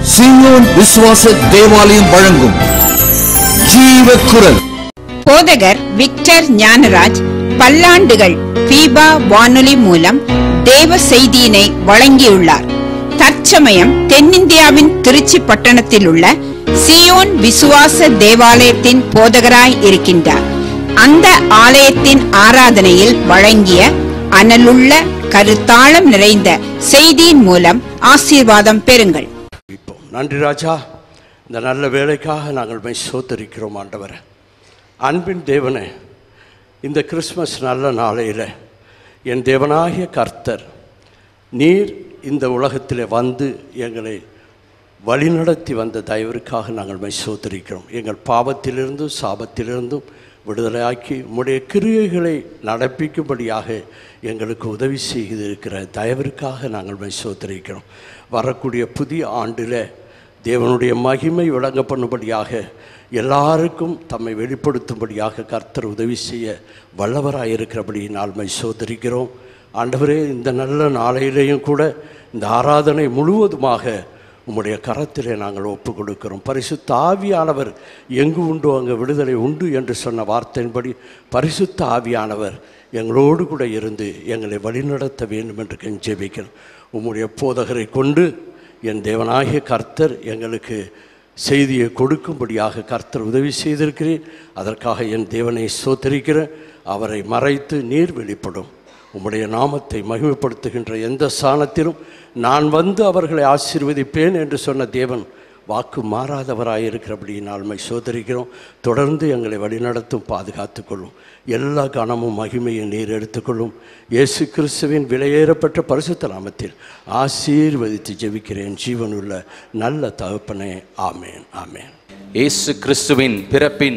சீயோன் விசுவாச தேவாலயம் வழங்கும் ஜீவ குரல் போதகர் விக்டர் ஞானராஜ் பல்லாண்டுகள் பீபா வானொலி மூலம் தேவ செய்தியினை வழங்கியுள்ளார் தற்சமயம் தென்னிந்தியாவின் திருச்சி பட்டணத்தில் உள்ள சியோன் விசுவாச தேவாலயத்தின் போதகராய் இருக்கின்றார் அந்த ஆலயத்தின் ஆராதனையில் வழங்கிய அனலுள்ள கருத்தாளம் நிறைந்த செய்தியின் மூலம் ஆசீர்வாதம் பெறுங்கள் இப்போ நன்றி ராஜா இந்த நல்ல வேலைக்காக நாங்கள் மை சோத்தரிக்கிறோம் ஆண்டவரை அன்பின் தேவனே இந்த கிறிஸ்மஸ் நல்ல நாளையில் என் தேவனாகிய கர்த்தர் நீர் இந்த உலகத்தில் வந்து எங்களை வழிநடத்தி வந்த தயவிற்காக நாங்கள் மை சோத்தரிக்கிறோம் எங்கள் பாவத்திலிருந்தும் சாபத்திலிருந்தும் விடுதலையாக்கி உம்முடைய கிரியைகளை நடப்பிக்கும்படியாக எங்களுக்கு உதவி செய்திருக்கிற தயவிற்காக நாங்கள் மை சோத்தரிக்கிறோம் வரக்கூடிய புதிய ஆண்டில் தேவனுடைய மகிமை விளங்க பண்ணும்படியாக எல்லாருக்கும் தம்மை வெளிப்படுத்தும்படியாக கர்த்தர் உதவி செய்ய வல்லவராக இருக்கிறபடி நாள்மை சோதரிக்கிறோம் ஆண்டவரே இந்த நல்ல நாளையிலேயும் கூட இந்த ஆராதனை முழுவதுமாக உம்முடைய கரத்திலே நாங்கள் ஒப்பு கொடுக்கிறோம் பரிசுத்த ஆவியானவர் எங்கு உண்டோ அங்கே விடுதலை உண்டு என்று சொன்ன வார்த்தையின்படி பரிசுத்த ஆவியானவர் எங்களோடு கூட இருந்து எங்களை வழிநடத்த வேண்டும் என்று கெஞ்சபிக்கிறோம் உம்முடைய போதகரை கொண்டு என் தேவனாகிய கர்த்தர் எங்களுக்கு செய்தியை கொடுக்கும்படியாக கர்த்தர் உதவி செய்திருக்கிறேன் அதற்காக என் தேவனை சோத்தரிக்கிறேன் அவரை மறைத்து நீர் வெளிப்படும் உம்முடைய நாமத்தை மகிமைப்படுத்துகின்ற எந்த ஸ்தானத்திலும் நான் வந்து அவர்களை ஆசீர்வதிப்பேன் என்று சொன்ன தேவன் வாக்கு மாறாதவராயிருக்கிறபடி நாள்மை சோதரிக்கிறோம் தொடர்ந்து எங்களை வழிநடத்தும் பாதுகாத்துக் கொள்ளும் எல்லா கனமும் மகிமையும் நீர் எடுத்துக்கொள்ளும் இயேசு கிறிஸ்துவின் விலையேறப்பட்ட பரிசுத்த நாமத்தில் ஆசீர்வதித்து ஜெபிக்கிறேன் ஜீவனுள்ள நல்ல தகப்பனே ஆமேன் ஆமேன் இயேசு கிறிஸ்துவின் பிறப்பின்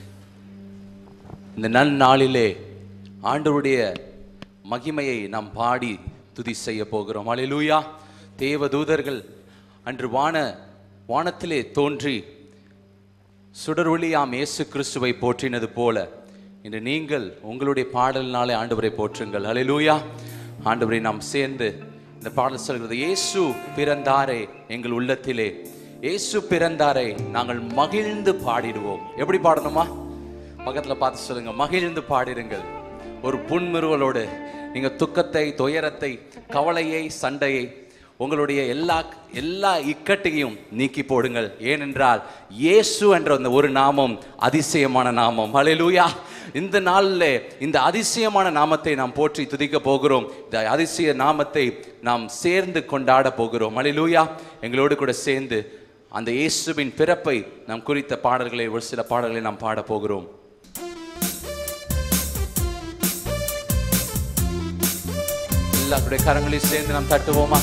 இந்த நன்னாளிலே ஆண்டவருடைய மகிமையை நாம் பாடி துதி செய்ய போகிறோம் அல்லேலூயா தேவ தூதர்கள் அன்று வான வானத்திலே தோன்றி சுடரொளியாம் இயேசு கிறிஸ்துவை போற்றினது போல இன்று நீங்கள் உங்களுடைய பாடலினாலே ஆண்டவரை போற்றுங்கள் அல்லேலூயா ஆண்டவரை நாம் சேர்ந்து இந்த பாடல் சொல்கிறது இயேசு பிறந்தாரே எங்கள் உள்ளத்திலே இயேசு பிறந்தாரை நாங்கள் மகிழ்ந்து பாடிடுவோம் எப்படி பாடணுமா பக்கத்துல பார்த்து சொல்லுங்க மகிழ்ந்து பாடிடுங்கள் ஒரு புன்முறுவலோடு நீங்க துக்கத்தை துயரத்தை கவலையை சண்டையை உங்களுடைய எல்லா எல்லா இக்கட்டையும் நீக்கி போடுங்கள் ஏனென்றால் இயேசு என்ற அந்த ஒரு நாமம் அதிசயமான நாமம் ஹalleluya இந்த நாளில் இந்த அதிசயமான நாமத்தை நாம் போற்றி துதிக்க போகிறோம் இந்த அதிசய நாமத்தை நாம் சேர்ந்து கொண்டாட போகிறோம் ஹalleluya எங்களோடு கூட சேர்ந்து அந்த இயேசுவின் பிறப்பை நாம் குறித்த பாடல்களை ஒரு சில பாடல்களை நாம் பாட போகிறோம் எல்லாருடைய கரங்களையும் சேர்ந்து நாம் தட்டுவோமா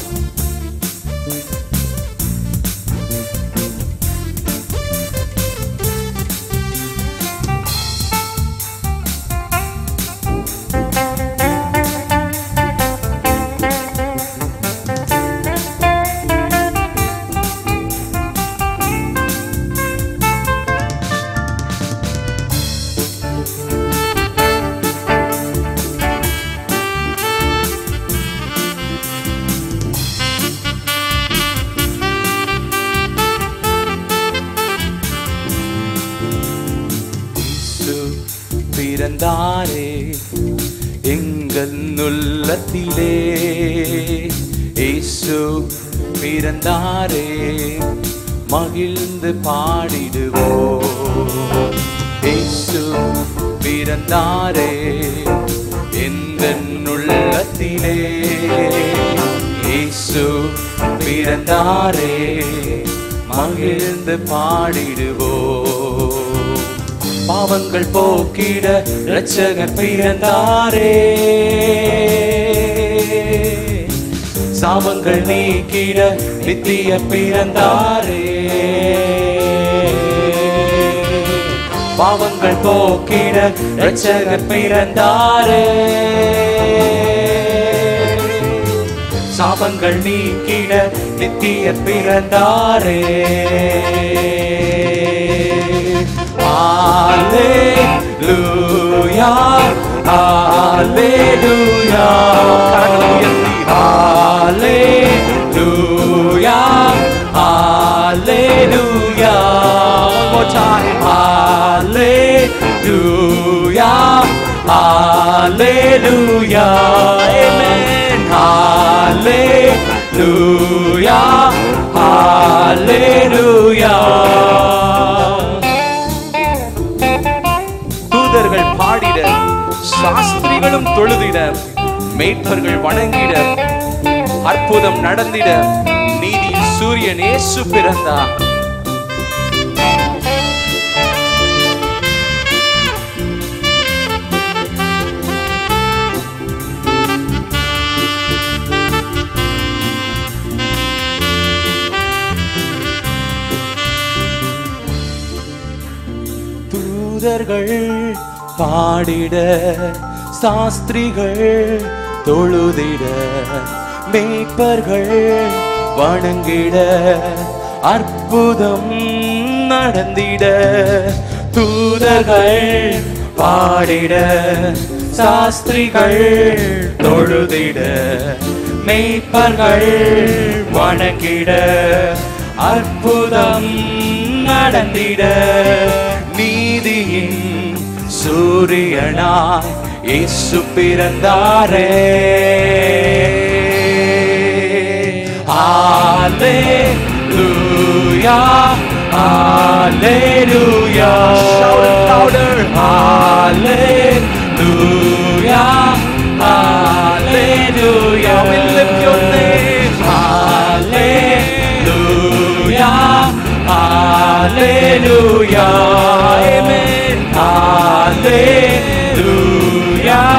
இயேசு பிறந்தாரே எங்கள் உள்ளத்திலே இயேசு பிறந்தாரே மகிழ்ந்து பாடிடுவோம் இயேசு பிறந்தாரே எங்கள் உள்ளத்திலே இயேசு பிறந்தாரே மகிழ்ந்து பாடிடுவோம் பாவங்கள் போக்கிட இரட்சகர் பிறந்தாரே சாபங்கள் நீக்கிட நித்திய பிறந்தாரே பாவங்கள் போக்கிட இரட்சகர் பிறந்தாரே சாபங்கள் நீக்கிட நித்திய பிறந்தாரே Alleluia, Alleluia, கரங்களை உயர்த்தி Alleluia, Hallelujah. Amen. Hallelujah. Hallelujah. தூதர்கள் பாடிட சாஸ்திரிகளும் தொழுதிட மேய்ப்பர்கள் வணங்கிட அற்புதம் நடந்திட நீதியின் சூரியன் இயேசு பிறந்தார் தூதர்கள் பாடிட சாஸ்திரிகள் தொழுதிட மேய்ப்பர்கள் வணங்கிட அற்புதம் நடந்திட தூதர்கள் பாடிட சாஸ்திரிகள் தொழுதிட மெய்ப்பர்கள் வணங்கிட அற்புதம் நடந்திட நீதியின் சூரியனாய் இயேசு பிறந்தாரே Hallelujah, Hallelujah. Shout it louder. Hallelujah, Hallelujah. We lift your name. Hallelujah, Hallelujah. Amen. Hallelujah,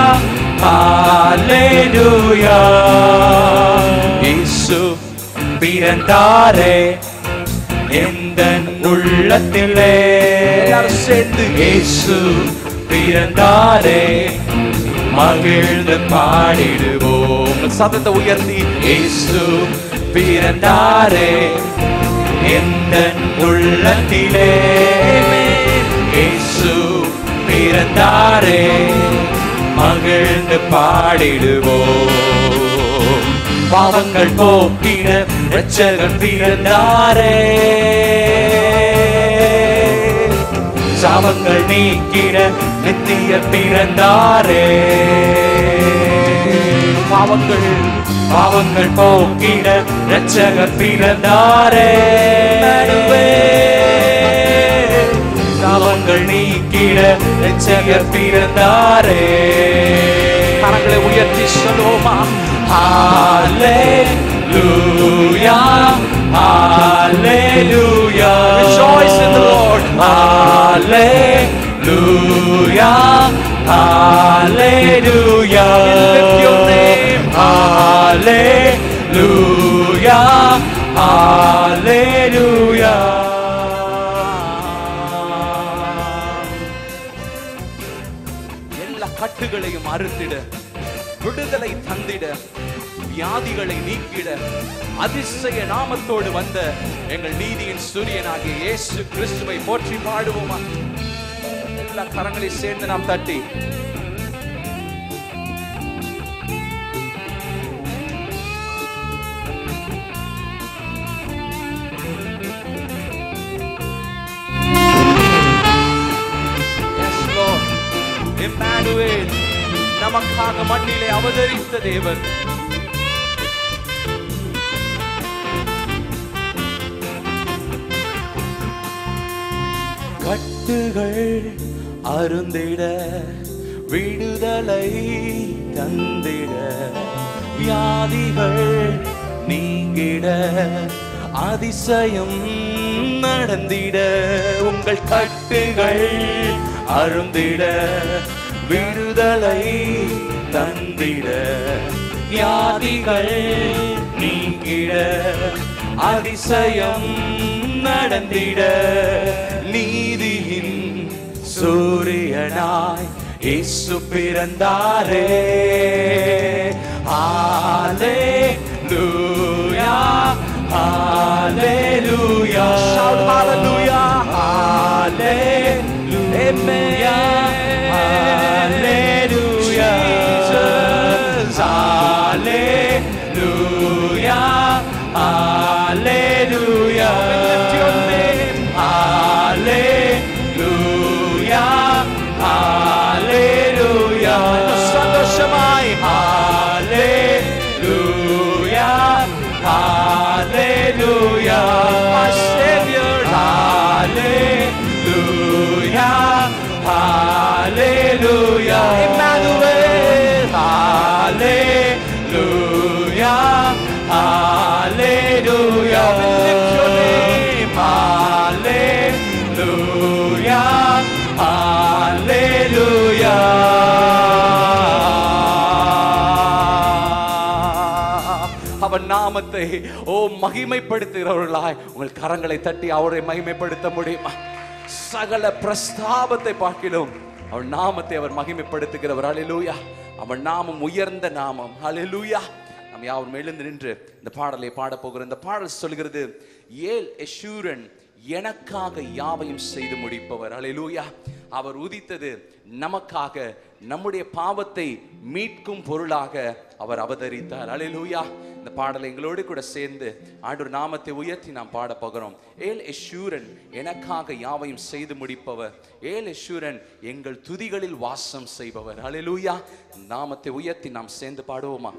Hallelujah. இயேசு பிறந்தாரே எந்த உள்ளத்திலே எல்லாரும் சேர்ந்து இயேசு பிறந்தாரே மகிழ்ந்து பாடிடுவோம் சத்தத்தை உயர்த்தி இயேசு பிறந்தாரே எந்த உள்ளத்திலே இயேசு பிறந்தாரே மகிழ்ந்து பாடிடுவோம் பாவங்கள் போக்கிட ரட்சகன் பிறந்தாரே சாபங்கள் நீக்கிட நித்திய பிறந்தாரே பாவங்கள் பாவங்கள் போக்கிட ரட்சகர் பிறந்தாரே சாபங்கள் நீக்கிட ரட்சகர் பிறந்தாரே கரங்களை உயர்த்தி சொல்லுவோமா Hallelujah, Hallelujah. Rejoice in the Lord. Hallelujah, Hallelujah. Lift your name. Hallelujah, Hallelujah. எல்லா கட்டுகளையும் அறுத்திட விடுதலை தந்திட வியாதிகளை நீக்கிட அதிசய நாமத்தோடு வந்த எங்கள் நீதியின் சூரியனாகிய இயேசு கிறிஸ்துவை போற்றி பாடுவோமா எல்லா கரங்களை சேர்ந்து நாம் தட்டி Yes, Lord. Emmanuel, நமக்காக மண்ணிலே அவதரித்த தேவன் கட்டுகள் அருந்திட விடுதலை தந்திட வியாதிகள் நீங்கிட அதிசயம் நடந்திட உங்கள் கட்டுகள் அருந்திட விடுதலை தந்திட வியாதிகள் நீங்கிட அதிசயம் நடந்திட நீதியின் சூரியனாய் இயேசு பிறந்தாரே ஹalleluya ஹalleluya shout hallelujah hallelujah hallelujah Jesus hallelujah hallelujah lift your name hallelujah Hallelujah. Emmanuel. Hallelujah. Hallelujah. We lift your name. Hallelujah. Hallelujah. அவர் நாமத்தை ஓ மகிமைப்படுத்துகிறவர்களாய் உங்கள் கரங்களை தட்டி அவரை மகிமைப்படுத்த முடியுமா சகல பிரஸ்தாபத்தை பார்க்கிலும் அவர் நாமத்தை அவர் மகிமைப்படுத்துகிறவர் அலிலூயா அவர் நாமம் உயர்ந்த நாமம் அலிலூயா நாம் யாவரும் எழுந்து நின்று இந்த பாடலை பாடப் போகிறோம் இந்த பாடல் சொல்கிறது ஏல் எஷூரன் எனக்காக யாவையும் செய்து முடிப்பவர் அலிலூயா அவர் உதித்தது நமக்காக நம்முடைய பாவத்தை மீட்கும் பொருளாக அவர் அவதரித்தார் அலிலூயா இந்த பாடலை எங்களோடு கூட சேர்ந்து ஆண்டவர் நாமத்தை உயர்த்தி நாம் பாட போகிறோம் ஏல் எஷூரன் எனக்காக யாவையும் செய்து முடிப்பவர் ஏல் எஷூரன் எங்கள் துதிகளில் வாசம் செய்பவர் அலிலூயா நாமத்தை உயர்த்தி நாம் சேர்ந்து பாடுவோமா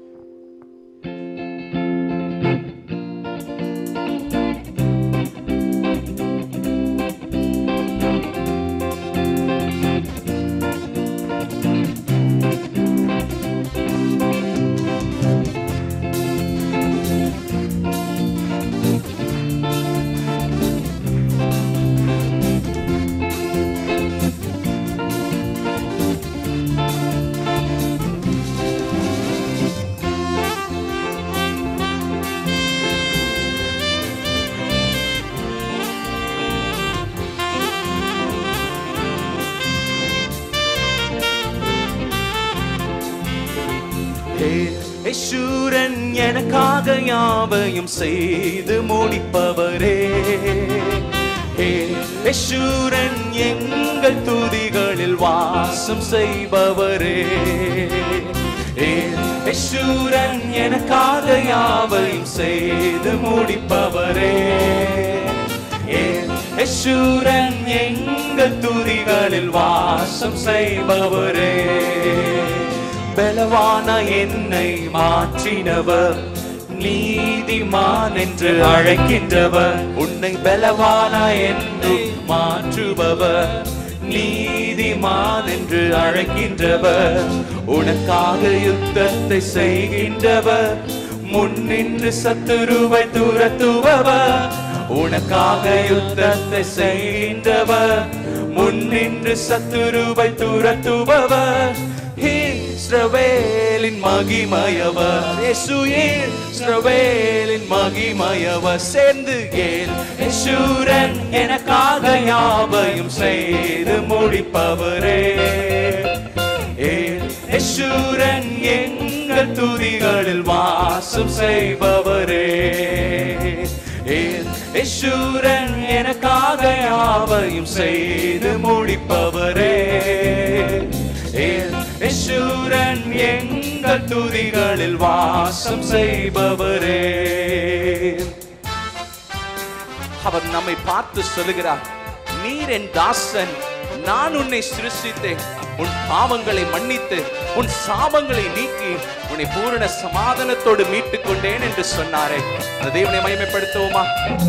யசூரன் எனக்காக யாவையும் செய்து முடிப்பவரே யசூரன் எங்கள் துதிகளில் வாசம் செய்பவரே யசூரன் எனக்காக யாவையும் செய்து முடிப்பவரே யசூரன் எங்கள் துதிகளில் வாசம் செய்பவரே பலவான என்னை மாற்றினவர் நீதிமான் என்று அழைக்கின்றவர் உன்னை பலவான என்று மாற்றுபவர் நீதிமான் என்று அழைக்கின்றவர் உனக்காக யுத்தத்தை செய்கின்றவர் முன்னின்று சத்துருவை துரத்துபவர் உனக்காக யுத்தத்தை செய்கின்றவர் முன்னின்று சத்துருவை துரத்துபவர் இஸ்ரவேலின் மகிமயவர் இயேசு இஸ்ரவேலின் மகிமயவர் சேர்ந்து ஏன் யசூரன் எனக்காக யாவையும் செய்து முடிப்பவரே ஏன் யசூரன் எங்கள் துதிகளில் வாசம் செய்பவரே ஏன் யசூரன் எனக்காக யாவையும் செய்து முடிப்பவரே ஏன் யசூரன் எங்கள் துதிகளில் வாசம் செய்பவரே அவர் நம்மை பார்த்து சொல்லுகிறார் நீர் என் தாசன் நான் உன்னை சிருஷ்டித்தேன் உன் பாவங்களை மன்னித்து உன் சாபங்களை நீக்கி உன்னை பூரண சமாதானத்தோடு மீட்டுக் கொண்டேன் என்று சொன்னாரே அந்த தேவனை மகிமைப்படுத்துவோமா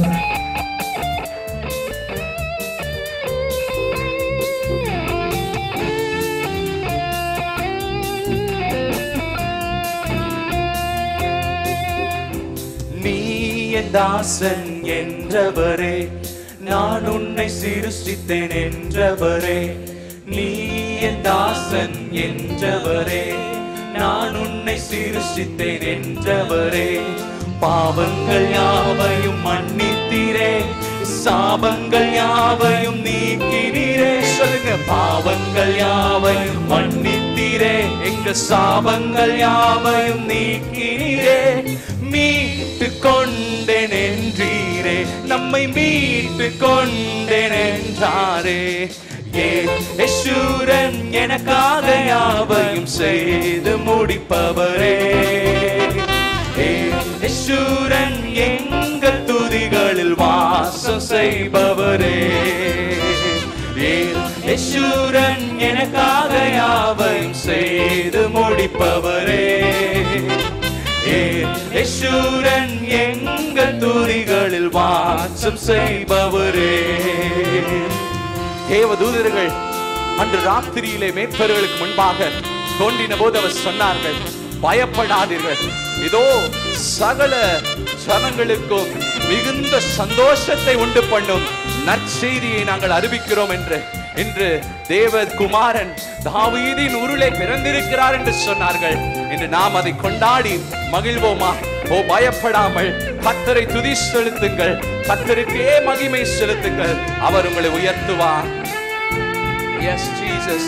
நீ என் தாசன் என்றவரே நான் உன்னை சிருஷ்டித்தேன் என்றவரே நீ என் தாசன் என்றவரே நான் உன்னை சிருஷ்டித்தேன் என்றவரே பாவங்கள் யாவையும் மன்னித்தீரே சாபங்கள் யாவையும் நீக்கினீரே சொல்லுங்க பாவங்கள் யாவையும் மன்னித்தீரே எங்க சாபங்கள் யாவையும் நீக்கினீரே மீட்டு கொண்டேன் என்றீரே நம்மை மீட்டு கொண்டேன் என்றாரே யசூரன் எனக்காக யாவையும் செய்து முடிப்பவரே யசூரன் எங்கள் துதிகளில் வாசம் செய்பவரே யசூரன் எனக்காக யாவையும் செய்து முடிப்பவரே யசூரன் எங்கள் துதிகளில் வாசம் செய்பவரே தேவ தூதர்கள் அன்று ராத்திரியிலே மேற்பர்களுக்கு முன்பாக தோன்றின போது அவர் சொன்னார்கள் பயப்படாதீர்கள் இதோ சகல ஜனங்களுக்கும் மிகுந்த சந்தோஷத்தை உண்டு பண்ணும் நற்செய்தியை நாங்கள் அறிவிக்கிறோம் என்று இன்று தேவகுமாரன் தாவீதின் உருளை பிறந்திருக்கிறார் என்று சொன்னார்கள் இன்று நாம் அதை கொண்டாடி மகிழ்வோமா ஓ பயப்படாமல் கத்தரை துதி செலுத்துங்கள் கத்தருக்கே மகிமை செலுத்துங்கள் அவர் உங்களை உயர்த்துவார் எஸ் ஜீசஸ்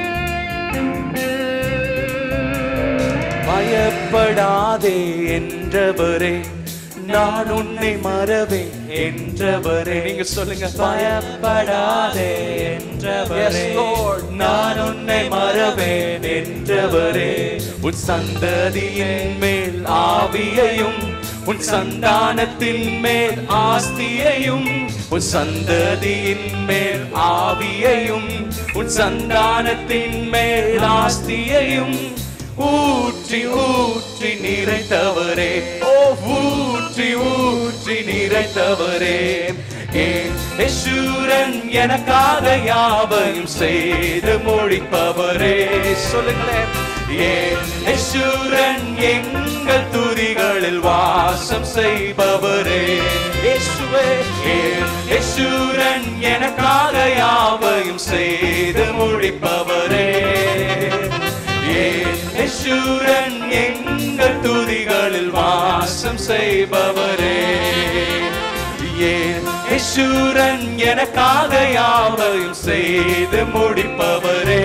பயப்படாதே என்றவரே நான் உன்னை மறவேன் என்றவரே நீங்க சொல்லுங்க பயப்படாதே என்றவரே Yes, Lord. நான் உன்னை மறவேன் என்றவரே உன் சந்ததியின் மேல் ஆவியையும் உன் சந்தானத்தின் மேல் ஆஸ்தியையும் உன் சந்ததியின் மேல் ஆவியையும் உன் சந்தானத்தின் மேல் ஆஸ்தியையும் ஊற்றி ஊற்றி நிறைத்தவரே ஓ ஊற்றி ஊற்றி நிறைத்தவரே ஏன் யசூரன் எனக்காக யாவையும் செய்து முடிப்பவரே சொல்லுங்களேன் ஏன் யசூரன் எங்கள் துதிகளில் வாசம் செய்பவரே இயேசுவே ஏன் யசூரன் எனக்காக யாவையும் செய்து முடிப்பவரே ஏன் யசூரன் எங்கள் துதிகளில் வாசம் செய்பவரே ஏன் யசூரன் எனக்காக யாவையும் செய்து முடிப்பவரே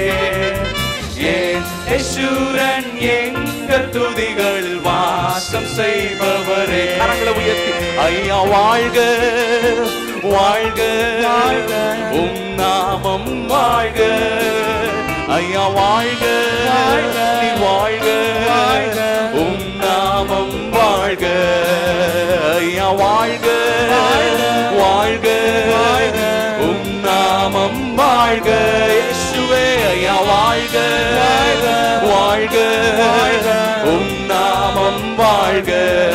ஏன் யசூரன் எங்கள் துதிகளில் வாசம் செய்பவரே கரங்களை உயர்த்தி ஐயா வாழ்க வாழ்க உம் நாமம் வாழ்க ஐயா வாழ்க நீ வாழ்க உம் நாமம் வாழ்க ஐயா வாழ்க வாழ்க உம் நாமம் வாழ்க இயேசுவே ஐயா வாழ்க வாழ்க உம் நாமம் வாழ்க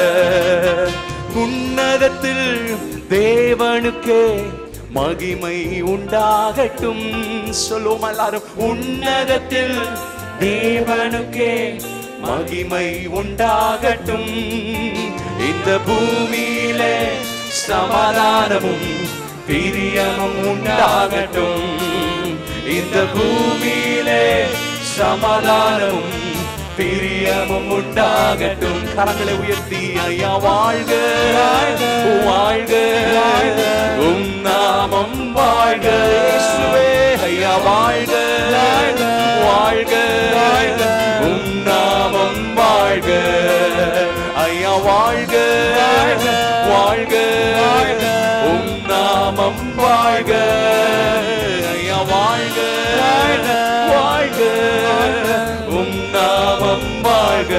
உன்னதத்தில் தேவனுக்கே மகிமை உண்டாகட்டும் சொல்லுவோம் எல்லாரும் உன்னதத்தில் தேவனுக்கே மகிமை உண்டாகட்டும் இந்த பூமியிலே சமாதானமும் பிரியமும் உண்டாகட்டும் இந்த பூமியிலே சமாதானமும் பிரியமும் உண்டாகட்டும் கரங்களை உயர்த்தி ஐயா வாழ்க வாழ்க உம் நாமம் வாழ்க இயேசுவே ஐயா வாழ்க வாழ்க உம் நாமம் வாழ்க ஐயா வாழ்க வாழ்க உம் நாமம் வாழ்க ஐயா வாழ்க வாழ்க உம் நாமம் வாழ்க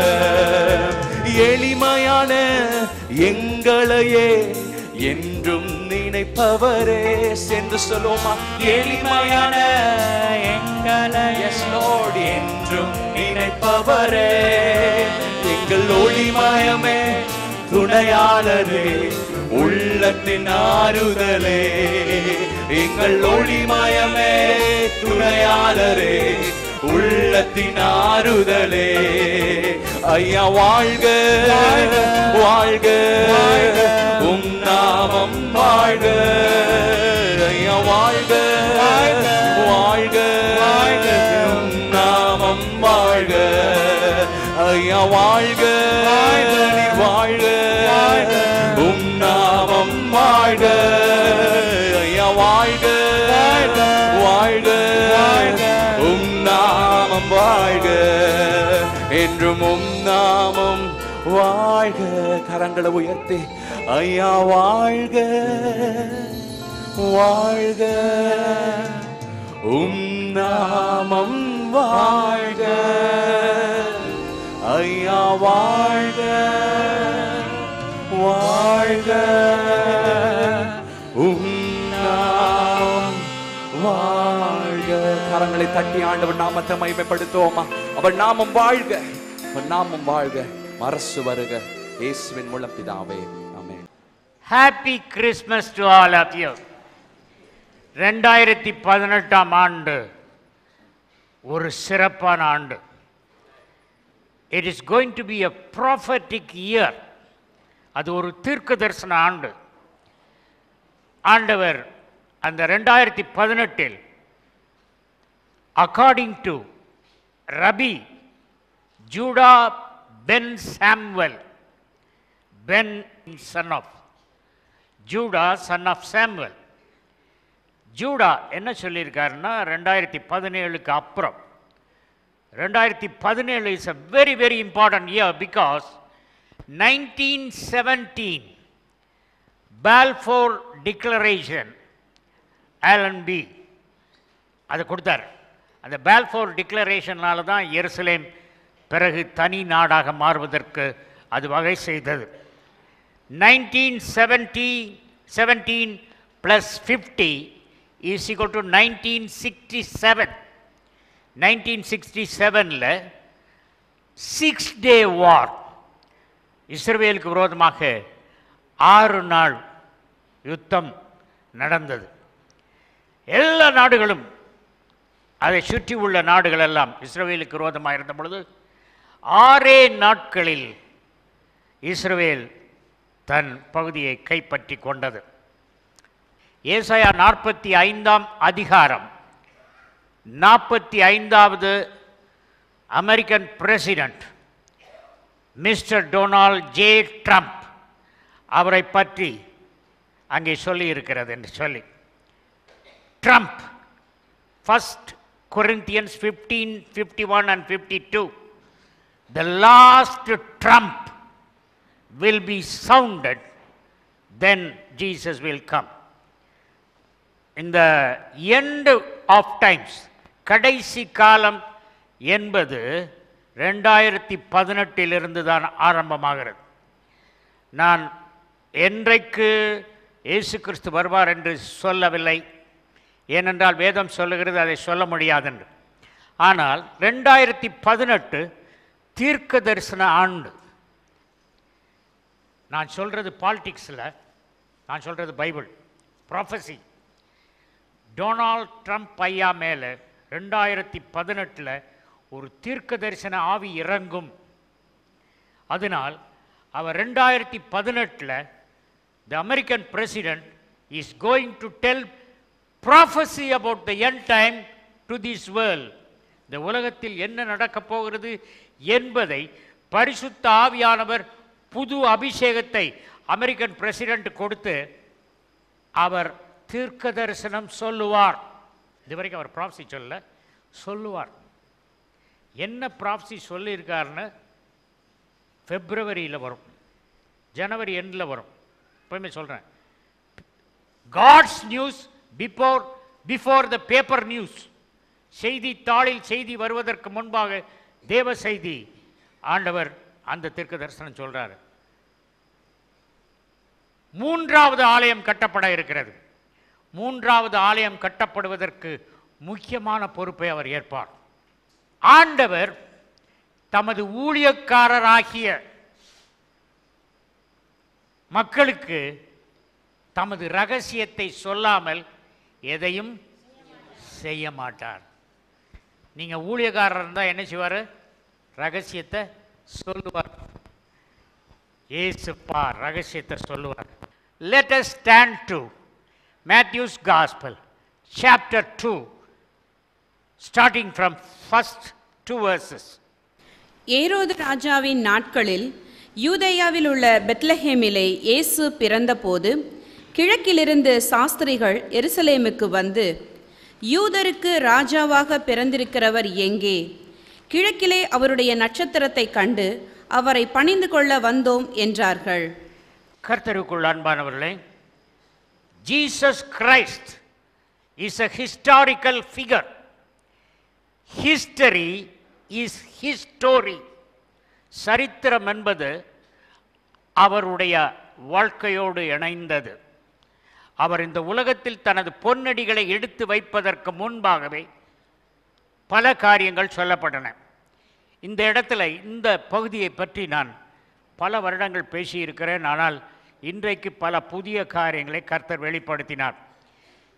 எளிமையான எங்களையே என்றும் நினைப்பவரே சென்று சொல்லுவோமா எளிமையான எங்களை எஸ் லோட் என்றும் நினைப்பவரே எங்கள் ஒளிமயமே துணையாளரே உள்ளத்தின் ஆறுதலே எங்கள் ஒளிமயமே துணையாளரே உள்ளத்தின் ஆறுதலே ஐயா வாழ்க வாழ்க உம் நாமம் வாழ்க ஐயா வாழ்க வாழ்க உம் நாமம் வாழ்க ஐயா வாழ்க நீ வாழ்க உம் நாமம் வாழ்க ஐயா வாழ்க வாழ்க உம் நாமம் வாழ்க என்றும் உம் நாமம் வாழ்க கரங்களை உயர்த்தி ஐயா வாழ்க வாழ்க உம் நாமம் வாழ்க ஐயா வாழ்க வாழ்க உம் நாமம் வாழ்க கரங்களை தட்டி ஆண்டவர் நாமத்தை மகிமைப்படுத்துவோமா அவர் நாமம் வாழ்க அவர் நாமம் வாழ்க அரசு வருக இயேசுவின் மூலம் பிதாவே ஆமென் Happy Christmas to all of you. ரெண்டாயிரத்தி பதினெட்டாம் ஆண்டு ஒரு சிறப்பான ஆண்டு it is going to be a prophetic year அது ஒரு தீர்க்க தரிசன ஆண்டு ஆண்டவர் அந்த ரெண்டாயிரத்தி பதினெட்டில் according to rabbi Judah Ben Samuel Ben son of Judah son of Samuel Judah என்ன சொல்லியிருக்காருன்னா ரெண்டாயிரத்தி பதினேழுக்கு அப்புறம் ரெண்டாயிரத்தி பதினேழு is a very very important year because nineteen seventeen Balfour declaration Alan B அதை கொடுத்தார் அந்த பால்ஃபோர் டிக்ளரேஷனால தான் எருசலேம் பிறகு தனி நாடாக மாறுவதற்கு அது வகை செய்தது nineteen seventy seventeen plus fifty is equal to nineteen sixty seven nineteen sixty செவனில் சிக்ஸ் டே வார் இஸ்ரவேலுக்கு விரோதமாக ஆறு நாள் யுத்தம் நடந்தது எல்லா நாடுகளும் அதை சுற்றி உள்ள நாடுகள் எல்லாம் இஸ்ரவேலுக்கு விரோதமாக இருந்த பொழுது ஆறே நாட்களில் இஸ்ரவேல் தன் பகுதியை கைப்பற்றி கொண்டது ஏசாயா நாற்பத்தி ஐந்தாம் அதிகாரம் நாற்பத்தி ஐந்தாவது American president mister Donald J Trump அவரை பற்றி அங்கே சொல்லி இருக்கிறது என்று சொல்லி Trump first Corinthians fifteen fifty one and fifty two the last trump will be sounded, then Jesus will come. இந்த end of times கடைசி காலம் என்பது ரெண்டாயிரத்தி பதினெட்டிலிருந்து தான் ஆரம்பமாகிறது நான் என்றைக்கு இயேசு கிறிஸ்து வருவார் என்று சொல்லவில்லை ஏனென்றால் வேதம் சொல்லுகிறது அதை சொல்ல முடியாதென்று ஆனால் ரெண்டாயிரத்தி பதினெட்டு தீர்க்க தரிசன ஆண்டு நான் சொல்கிறது பாலிடிக்ஸில் நான் சொல்கிறது பைபிள் ப்ராஃபஸி டொனால்ட் ட்ரம்ப் ஐயா மேலே ரெண்டாயிரத்தி பதினெட்டில் ஒரு தீர்க்க தரிசன ஆவி இறங்கும் அதனால் அவர் ரெண்டாயிரத்தி பதினெட்டில் the American president is going to tell prophecy about the end time to this world இந்த உலகத்தில் என்ன நடக்கப் போகிறது என்பதை பரிசுத்த ஆவியானவர் புது அபிஷேகத்தை அமெரிக்கன் பிரசிடென்ட் கொடுத்து அவர் தீர்க்க தரிசனம் சொல்லுவார் இதுவரைக்கும் அவர் ப்ராப்சி சொல்ல சொல்லுவார் என்ன ப்ராப்சி சொல்லியிருக்காருன்னு ஃபெப்ரவரியில் வரும் ஜனவரி எண்டில் வரும் எப்பவுமே சொல்கிறேன் God's news before before the paper news செய்தித்தாளில் செய்தி வருவதற்கு முன்பாக தேவ செய்தி ஆண்டவர் அந்த தீர்க்க தரிசனம் சொல்றாரு மூன்றாவது ஆலயம் கட்டப்பட இருக்கிறது மூன்றாவது ஆலயம் கட்டப்படுவதற்கு முக்கியமான பொறுப்பை அவர் ஏற்பார் ஆண்டவர் தமது ஊழியக்காரராகிய மக்களுக்கு தமது ரகசியத்தை சொல்லாமல் எதையும் செய்ய மாட்டார் நீங்கள் ஊழியக்காரர் இருந்தால் என்ன செய்வார் ரகசியத்தை சொல்லுவார் ஏசுப்பா ரகசியத்தை சொல்லுவார் let us stand to Matthew's Gospel, chapter 2, starting from first two verses. ஏரோது ராஜாவின் நாட்களில் யூதேயாவில் உள்ள பெத்லஹேமிலே இயேசு பிறந்தபோது கிழக்கிலிருந்து சாஸ்திரிகள் எருசலேமுக்கு வந்து யூதருக்கு ராஜாவாக பிறந்திருக்கிறவர் எங்கே கிழக்கிலே அவருடைய நட்சத்திரத்தைக் கண்டு அவரை பணிந்து கொள்ள வந்தோம் என்றார்கள் கர்த்தருக்குள் அன்பானவர்களே Jesus Christ is a historical figure history is history சரித்திரம் என்பது அவருடைய வாழ்க்கையோடு இணைந்தது அவர் இந்த உலகத்தில் தனது பொன்னடிகளை எடுத்து வைப்பதற்கு முன்பாகவே பல காரியங்கள் சொல்லப்பட்டன இந்த இடத்துல இந்த பகுதியை பற்றி நான் பல வருடங்கள் பேசியிருக்கிறேன் ஆனால் இன்றைக்கு பல புதிய காரியங்களை கர்த்தர் வெளிப்படுத்தினார்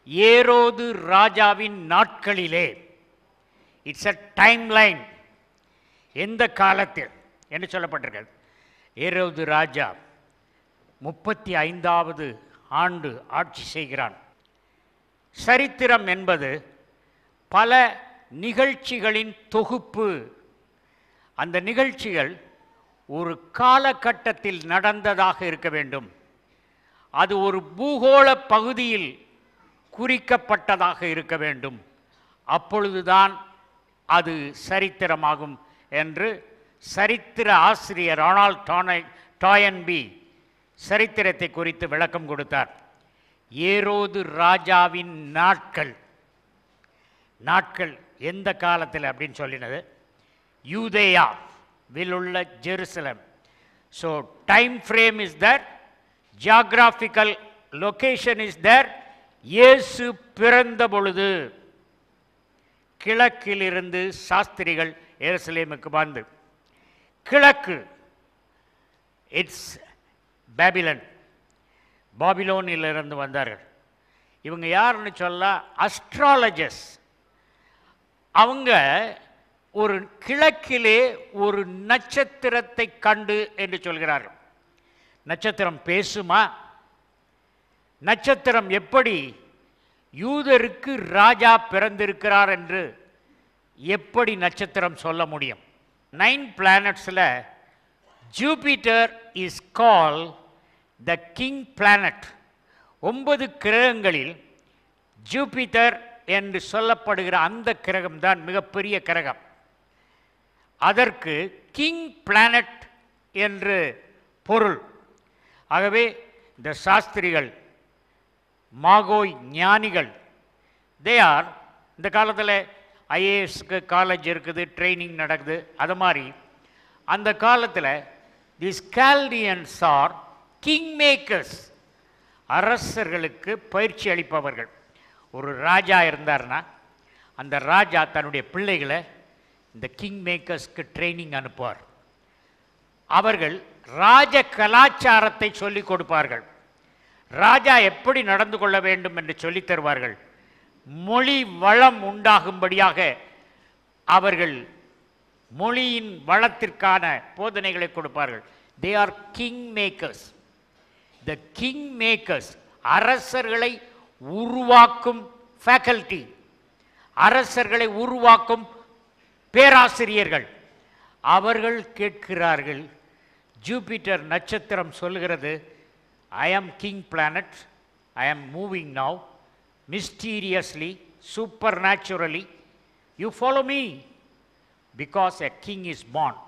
ஏரோது ராஜாவின் நாட்களிலே இட்ஸ் அ டைம் லைன் எந்த காலத்தில் என்று சொல்லப்பட்டிருக்கிறது ஏரோது ராஜா முப்பத்தி ஐந்தாவது ஆண்டு ஆட்சி செய்கிறான் சரித்திரம் என்பது பல நிகழ்ச்சிகளின் தொகுப்பு அந்த நிகழ்ச்சிகள் ஒரு காலகட்டத்தில் நடந்ததாக இருக்க வேண்டும் அது ஒரு பூகோள பகுதியில் குறிக்கப்பட்டதாக இருக்க வேண்டும் அப்பொழுதுதான் அது சரித்திரமாகும் என்று சரித்திர ஆசிரியர் ரொனால்ட் டானை டாயன்பி சரித்திரத்தை குறித்து விளக்கம் கொடுத்தார் ஏரோது ராஜாவின் நாட்கள் நாட்கள் எந்த காலத்தில் அப்படின்னு சொல்லினது யூதேயா வில் உள்ள Jerusalem so time frame is there geographical location is there இயேசு பிறந்த பொழுது கிழக்கிலிருந்து சாஸ்திரிகள் எருசலேமுக்கு வந்து கிழக்கு இட்ஸ் பேபிலன் பாபிலோனிலிருந்து வந்தார்கள் இவங்க யாருன்னு சொல்ல அஸ்ட்ராலஜர்ஸ் அவங்க ஒரு கிழக்கிலே ஒரு நட்சத்திரத்தை கண்டு என்று சொல்கிறார்கள் நட்சத்திரம் பேசுமா நட்சத்திரம் எப்படி யூதருக்கு ராஜா பிறந்திருக்கிறார் என்று எப்படி நட்சத்திரம் சொல்ல முடியும் நைன் பிளானட்ஸில் Jupiter is called the king planet ஒன்பது கிரகங்களில் ஜூபிட்டர் என்று சொல்லப்படுகிற அந்த கிரகம்தான் மிகப்பெரிய கிரகம் அதற்கு கிங் பிளானட் என்று பொருள் ஆகவே இந்த சாஸ்திரிகள் மாகோய் ஞானிகள் தே ஆர் இந்த காலத்தில் ஐஏஎஸ்க்கு காலேஜ் இருக்குது ட்ரைனிங் நடக்குது அது மாதிரி அந்த காலத்தில் this Chaldeans are king makers அரசர்களுக்கு பயிற்சி அளிப்பவர்கள் ஒரு ராஜா இருந்தார்னா அந்த ராஜா தன்னுடைய பிள்ளைகளை இந்த கிங் மேக்கர்ஸ்க்கு ட்ரைனிங் அனுப்புவார் அவர்கள் ராஜ கலாச்சாரத்தை சொல்லிக் கொடுப்பார்கள் ராஜா எப்படி நடந்து கொள்ள வேண்டும் என்று சொல்லித் தருவார்கள் மொழி வளம் உண்டாகும்படியாக அவர்கள் மொழியின் வளத்திற்கான போதனைகளை கொடுப்பார்கள் they are king makers the king makers அரசர்களை உருவாக்கும் ஃபேக்கல்டி அரசர்களை உருவாக்கும் பேராசிரியர்கள் அவர்கள் கேட்கிறார்கள் ஜூபிட்டர் நட்சத்திரம் சொல்லுகிறது ஐ ஆம் king planet I am moving now mysteriously supernaturally you follow me because a king is born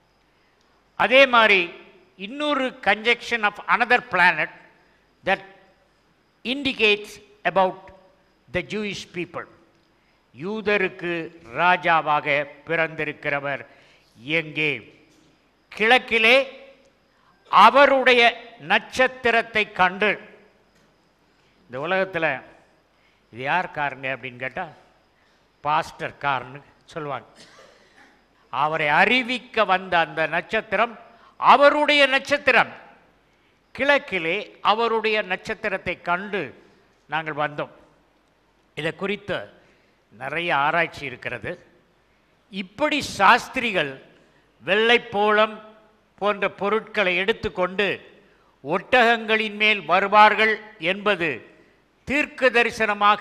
அதே மாதிரி இன்னொரு conjunction of another planet that indicates about the Jewish people யூதருக்கு ராஜாவாக பிறந்திருக்கிறவர் எங்கே கிழக்கிலே அவருடைய நட்சத்திரத்தை கண்டு இந்த உலகத்தில் இது யார் காருங்க அப்படின்னு கேட்டால் பாஸ்டர் கார்னு சொல்லுவாங்க அவரை அறிவிக்க வந்த அந்த நட்சத்திரம் அவருடைய நட்சத்திரம் கிழக்கிலே அவருடைய நட்சத்திரத்தை கண்டு நாங்கள் வந்தோம் இதை குறித்து நிறைய ஆராய்ச்சி இருக்கிறது இப்படி சாஸ்திரிகள் வெள்ளைப்போளம் போன்ற பொருட்களை எடுத்துக்கொண்டு ஒட்டகங்களின் மேல் வருவார்கள் என்பது தீர்க்க தரிசனமாக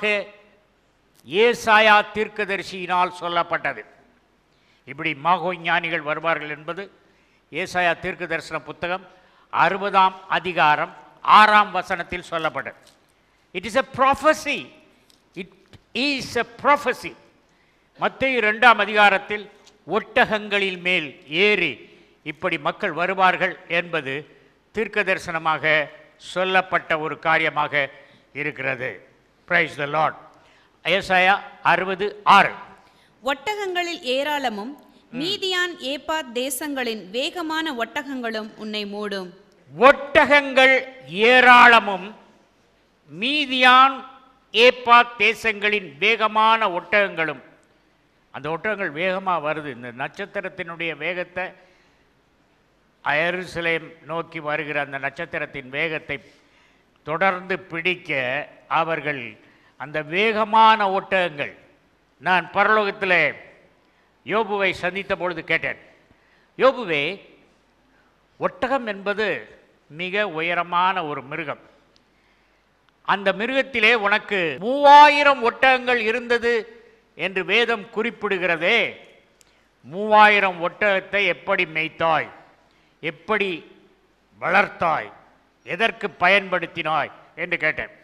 ஏசாயா தீர்க்கதரிசியினால் சொல்லப்பட்டது இப்படி மாகோ ஞானிகள் வருவார்கள் என்பது ஏசாயா தீர்க்க தரிசன புத்தகம் அறுபதாம் அதிகாரம் ஆறாம் வசனத்தில் சொல்லப்பட்டது it is a prophecy it is a prophecy மத்திய இரண்டாம் அதிகாரத்தில் ஒட்டகங்களில் மேல் ஏறி இப்படி மக்கள் வருவார்கள் என்பது தீர்க்க தரிசனமாக சொல்லப்பட்ட ஒரு காரியமாக இருக்கிறது பிரைஸ் த லார்ட் ஏசாயா அறுபது ஆறு ஒட்டகங்களில் ஏராளமும் மீதியான் ஏப்பாத் தேசங்களின் வேகமான ஒட்டகங்களும் உன்னை மூடும் ஒட்டகங்கள் ஏராளமும் மீதியான் ஏப்பாத் தேசங்களின் வேகமான ஒட்டகங்களும் அந்த ஒட்டகங்கள் வேகமாக வருது இந்த நட்சத்திரத்தினுடைய வேகத்தை அயருசலேம் நோக்கி வருகிற அந்த நட்சத்திரத்தின் வேகத்தை தொடர்ந்து பிடிக்க அவர்கள் அந்த வேகமான ஒட்டகங்கள் நான் பரலோகத்தில் யோபுவை சந்தித்த பொழுது கேட்டேன் யோபுவே ஒட்டகம் என்பது மிக உயரமான ஒரு மிருகம் அந்த மிருகத்திலே உனக்கு மூவாயிரம் ஒட்டகங்கள் இருந்தது என்று வேதம் குறிப்பிடுகிறதே மூவாயிரம் ஒட்டகத்தை எப்படி மேய்த்தாய் எப்படி வளர்த்தாய் எதற்கு பயன்படுத்தினாய் என்று கேட்டேன்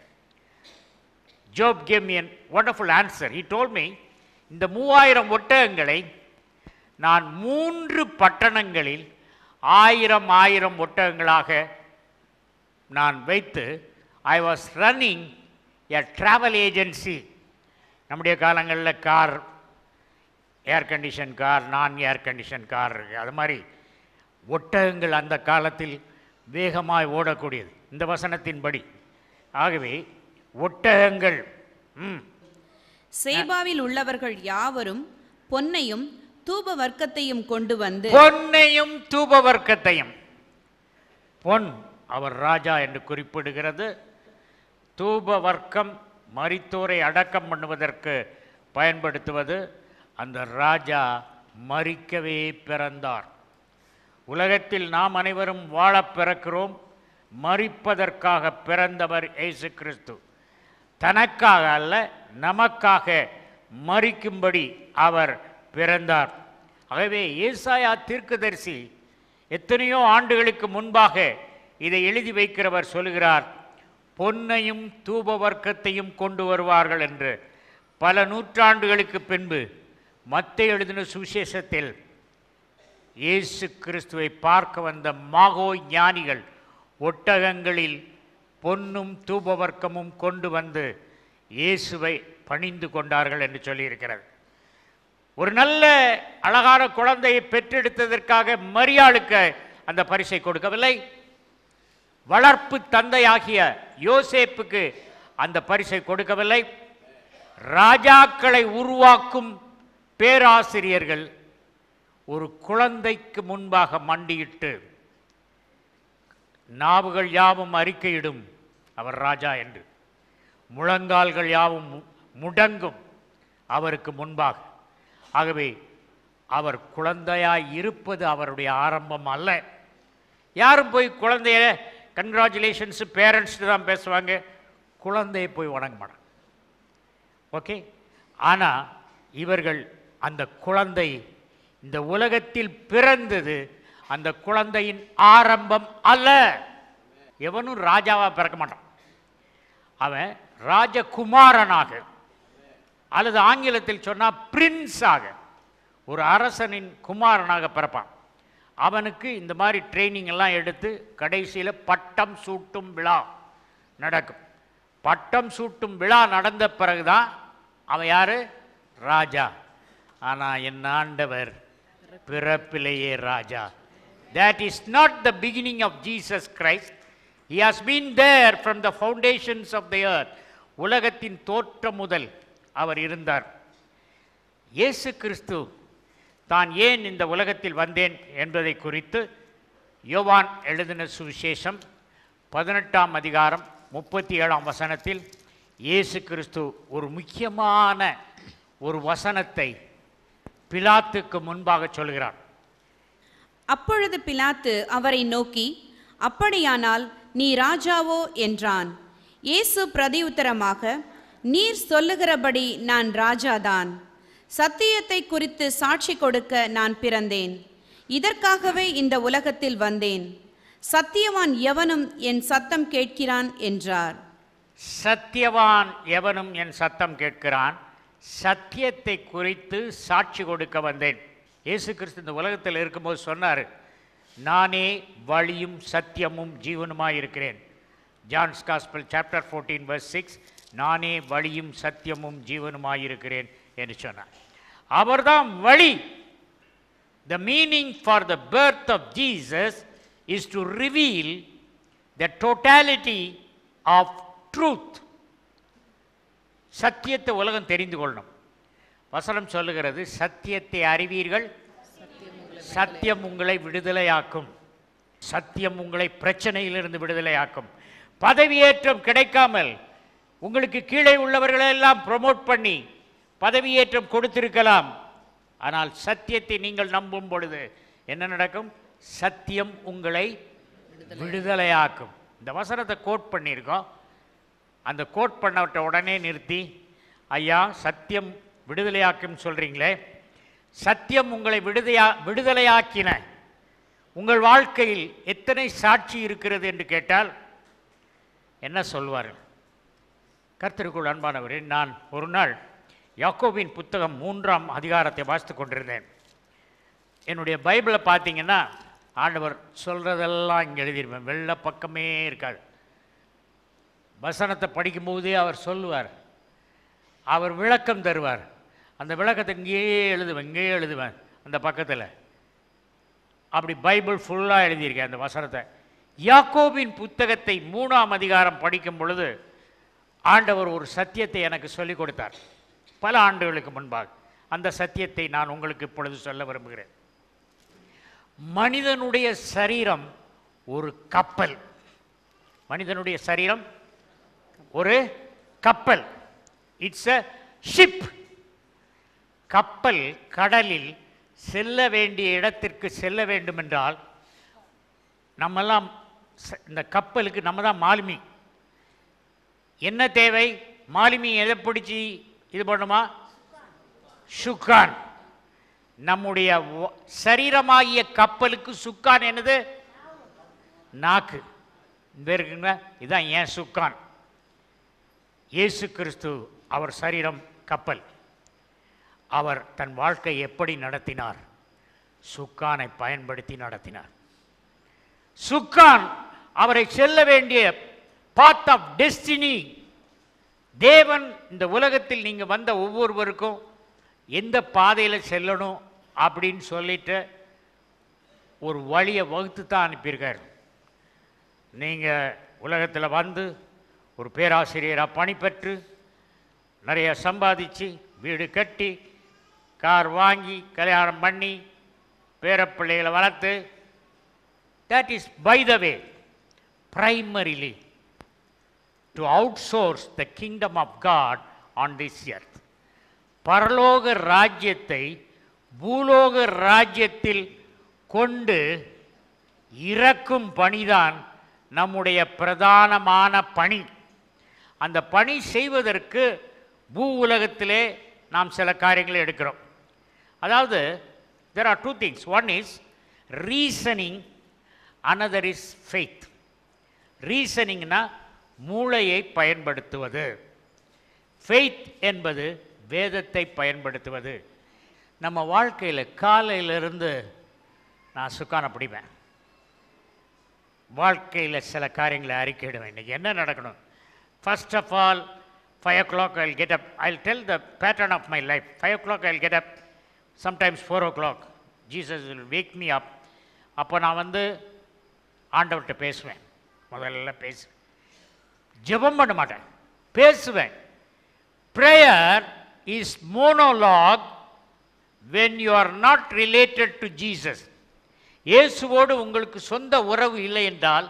Job came me an wonderful answer he told me இந்த மூவாயிரம் ஒட்டகங்களை நான் மூன்று பட்டணங்களில் ஆயிரம் ஆயிரம் ஒட்டகங்களாக நான் வைத்து I was running a travel agency நம்முடைய காலங்களில் கார் ஏர் கண்டிஷன் கார் நான் ஏர் கண்டிஷன் கார் இருக்குது அது மாதிரி ஒட்டகங்கள் அந்த காலத்தில் வேகமாய் ஓடக்கூடியது இந்த வசனத்தின்படி ஆகவே ஒட்டகங்கள் ம் சேபாவில் உள்ளவர்கள் யாவரும் பொன்னையும் தூப வர்க்கத்தையும் கொண்டு வந்து பொன்னையும் தூபவர்க்கத்தையும் பொன் அவர் ராஜா என்று குறிப்பிடுகிறது தூபவர்க்கம் மரித்தோரை அடக்கம் பண்ணுவதற்கு பயன்படுத்துவது அந்த ராஜா மரிக்கவே பிறந்தார் உலகத்தில் நாம் அனைவரும் வாழப் பிறக்கிறோம் மரிப்பதற்காக பிறந்தவர் இயேசு கிறிஸ்து தனக்காக அல்ல நமக்காக மரிக்கும்படி அவர் பிறந்தார் ஆகவே ஏசாயா தீர்க்கதரிசி எத்தனையோ ஆண்டுகளுக்கு முன்பாக இதை எழுதி வைக்கிறவர் சொல்கிறார் பொன்னையும் தூப வர்க்கத்தையும் கொண்டு வருவார்கள் என்று பல நூற்றாண்டுகளுக்கு பின்பு மத்திய எழுதின சுவிசேஷத்தில் இயேசு கிறிஸ்துவை பார்க்க வந்த மாகோ ஞானிகள் ஒட்டகங்களில் பொன்னும் தூபவர்க்கமும் கொண்டு வந்து இயேசுவை பணிந்து கொண்டார்கள் என்று சொல்லியிருக்கிறது ஒரு நல்ல அழகான குழந்தையை பெற்றெடுத்ததற்காக மரியாளுக்கு அந்த பரிசை கொடுக்கவில்லை வளர்ப்பு தந்தையாகிய யோசேப்புக்கு அந்த பரிசை கொடுக்கவில்லை ராஜாக்களை உருவாக்கும் பேராசிரியர்கள் ஒரு குழந்தைக்கு முன்பாக மண்டியிட்டு நாவுகள் யாவும் அறிக்கையிடும் அவர் ராஜா என்று முழங்கால்கள் யாவும் மு- முடங்கும் அவருக்கு முன்பாக ஆகவே அவர் குழந்தையாய் இருப்பது அவருடைய ஆரம்பம் அல்ல யாரும் போய் குழந்தைய கங்க்ராச்சுலேஷன்ஸ் பேரண்ட்ஸ் தான் பேசுவாங்க குழந்தையை போய் வணங்க மாட்டாங்க ஓகே ஆனால் இவர்கள் அந்த குழந்தை இந்த உலகத்தில் பிறந்தது அந்த குழந்தையின் ஆரம்பம் அல்ல எவனும் ராஜாவா பிறக்க மாட்டான் அவன் ராஜகுமாரனாக அல்லது ஆங்கிலத்தில் சொன்னால் பிரின்ஸாக ஒரு அரசனின் குமாரனாக பிறப்பான் அவனுக்கு இந்த மாதிரி ட்ரைனிங் எல்லாம் எடுத்து கடைசியில் பட்டம் சூட்டும் விழா நடக்கும் பட்டம் சூட்டும் விழா நடந்த பிறகுதான் அவன் யாரு ராஜா ஆனால் என் ஆண்டவர் பிறப்பிலேயே ராஜா that is not the beginning of Jesus Christ. He has been there from the foundations of the earth. உலகத்தின் தோற்றம் முதல் அவர் இருந்தார் இயேசு கிறிஸ்து தான் ஏன் இந்த உலகத்தில் வந்தேன் என்பதை குறித்து யோவான் எழுதின சுவிசேஷம் பதினெட்டாம் அதிகாரம் முப்பத்தி ஏழாம் வசனத்தில் இயேசு கிறிஸ்து ஒரு முக்கியமான ஒரு வசனத்தை பிலாத்துக்கு முன்பாக சொல்கிறார் அப்பொழுது பிலாத்து அவரை நோக்கி அப்படியானால் நீ ராஜாவோ என்றான் இயேசு பிரதியுத்தரமாக நீர் சொல்லுகிறபடி நான் ராஜாதான் சத்தியத்தை குறித்து சாட்சி கொடுக்க நான் பிறந்தேன் இதற்காகவே இந்த உலகத்தில் வந்தேன் சத்தியவான் எவனும் என் சத்தம் கேட்கிறான் என்றார் சத்தியவான் எவனும் என் சத்தம் கேட்கிறான் சத்தியத்தை குறித்து சாட்சி கொடுக்க வந்தேன் இயேசு கிறிஸ்து இந்த உலகத்தில் இருக்கும்போது சொன்னார் நானே வழியும் சத்தியமும் ஜீவனுமாய் இருக்கிறேன் John's gospel chapter fourteen verse six நானே வழியும் சத்தியமும் ஜீவனுமாய் இருக்கிறேன் என்று சொன்னார் அவர்தான் வழி The meaning for the birth of Jesus is to reveal the totality of truth. சத்தியத்தை உலகம் தெரிந்து கொள்ளணும் வசனம் சொல்லுகிறது சத்தியத்தை அறிவீர்கள் சத்தியம் உங்களை விடுதலையாக்கும் சத்தியம் உங்களை பிரச்சனையிலிருந்து விடுதலையாக்கும் பதவியேற்றம் கிடைக்காமல் உங்களுக்கு கீழே உள்ளவர்களை எல்லாம் ப்ரொமோட் பண்ணி பதவியேற்றம் கொடுத்திருக்கலாம் ஆனால் சத்தியத்தை நீங்கள் நம்பும் பொழுது என்ன நடக்கும் சத்தியம் உங்களை விடுதலையாக்கும் இந்த வசனத்தை கோட் பண்ணியிருக்கோம் அந்த கோட் பண்ணவற்றை உடனே நிறுத்தி ஐயா சத்தியம் விடுதலையாக்கும் சொல்கிறீங்களே சத்தியம் உங்களை விடுதையா விடுதலையாக்கின உங்கள் வாழ்க்கையில் எத்தனை சாட்சி இருக்கிறது என்று கேட்டால் என்ன சொல்வார்கள் கர்த்தருக்குள் அன்பானவரே நான் ஒரு நாள் யாக்கோபின் புத்தகம் மூன்றாம் அதிகாரத்தை வாசித்து கொண்டிருந்தேன் என்னுடைய பைபிளை பார்த்தீங்கன்னா ஆண்டவர் சொல்கிறதெல்லாம் இங்கே எழுதியிருப்பேன் வெள்ளை பக்கமே இருக்காது வசனத்தை படிக்கும்போதே அவர் சொல்லுவார் அவர் விளக்கம் தருவார் அந்த விளக்கத்தை இங்கேயே எழுதுவேன் இங்கேயே எழுதுவேன் அந்த பக்கத்தில் அப்படி பைபிள் ஃபுல்லாக எழுதியிருக்கேன் அந்த வசனத்தை யாக்கோபின் புத்தகத்தை மூணாம் அதிகாரம் படிக்கும் பொழுது ஆண்டவர் ஒரு சத்தியத்தை எனக்கு சொல்லிக் கொடுத்தார் பல ஆண்டுகளுக்கு முன்பாக அந்த சத்தியத்தை நான் உங்களுக்கு இப்பொழுது சொல்ல விரும்புகிறேன் மனிதனுடைய சரீரம் ஒரு கப்பல் மனிதனுடைய சரீரம் ஒரு கப்பல் இட்ஸ் அ ஷிப் கப்பல் கடலில் செல்ல வேண்டிய இடத்திற்கு செல்ல வேண்டுமென்றால் நம்மெல்லாம் ச- இந்த கப்பலுக்கு நம்ம தான் மாலுமி என்ன தேவை மாலுமி எதை பிடிச்சி இது பண்ணுமா சுக்கான் நம்முடைய வ- சரீரமாகிய கப்பலுக்கு சுக்கான் என்னது நாக்கு இந்த இருக்குங்க இதுதான் ஏன் சுக்கான் இயேசு கிறிஸ்து அவர் சரீரம் கப்பல் அவர் தன் வாழ்க்கை எப்படி நடத்தினார் சுக்கானை பயன்படுத்தி நடத்தினார் சுக்கான் அவரை செல்ல வேண்டிய பாத் ஆஃப் டெஸ்டினி தேவன் இந்த உலகத்தில் நீங்கள் வந்த ஒவ்வொருவருக்கும் எந்த பாதையில் செல்லணும் அப்படின்னு சொல்லிட்டு ஒரு வழியை வகுத்து தான் அனுப்பியிருக்கார் நீங்கள் உலகத்தில் வந்து ஒரு பேராசிரியராக பணி பெற்று நிறைய சம்பாதிச்சு வீடு கட்டி கார் வாங்கி கல்யாணம் பண்ணி பேரப்பிள்ளைகளை வளர்த்து that is by the way primarily to outsource the kingdom of God on this earth. பரலோக ராஜ்யத்தை பூலோக ராஜ்யத்தில் கொண்டு இறக்கும் பணிதான் நம்முடைய பிரதானமான பணி அந்த பணி செய்வதற்கு பூ உலகத்திலே நாம் சில காரியங்களை எடுக்கிறோம் அதாவது there are two things one is reasoning another is faith ரீசனிங்னா மூளையை பயன்படுத்துவது ஃபெய்த் என்பது வேதத்தை பயன்படுத்துவது நம்ம வாழ்க்கையில் காலையிலிருந்து நான் சுக்கான பிடிப்பேன் வாழ்க்கையில் சில காரியங்களை அறிக்கையிடுவேன் இன்றைக்கி என்ன நடக்கணும் first of all five o'clock I'll get up I'll tell the pattern of my life five o'clock I'll get up sometimes four o'clock Jesus will wake me up அப்போ நான் வந்து ஆண்டவர்கிட்ட பேசுவேன் முதல்ல பேசுவேன் ஜெபம் பண்ண மாட்டேன் பேசுவேன் prayer is monologue when you are not related to Jesus இயேசுவோடு உங்களுக்கு சொந்த உறவு இல்லை என்றால்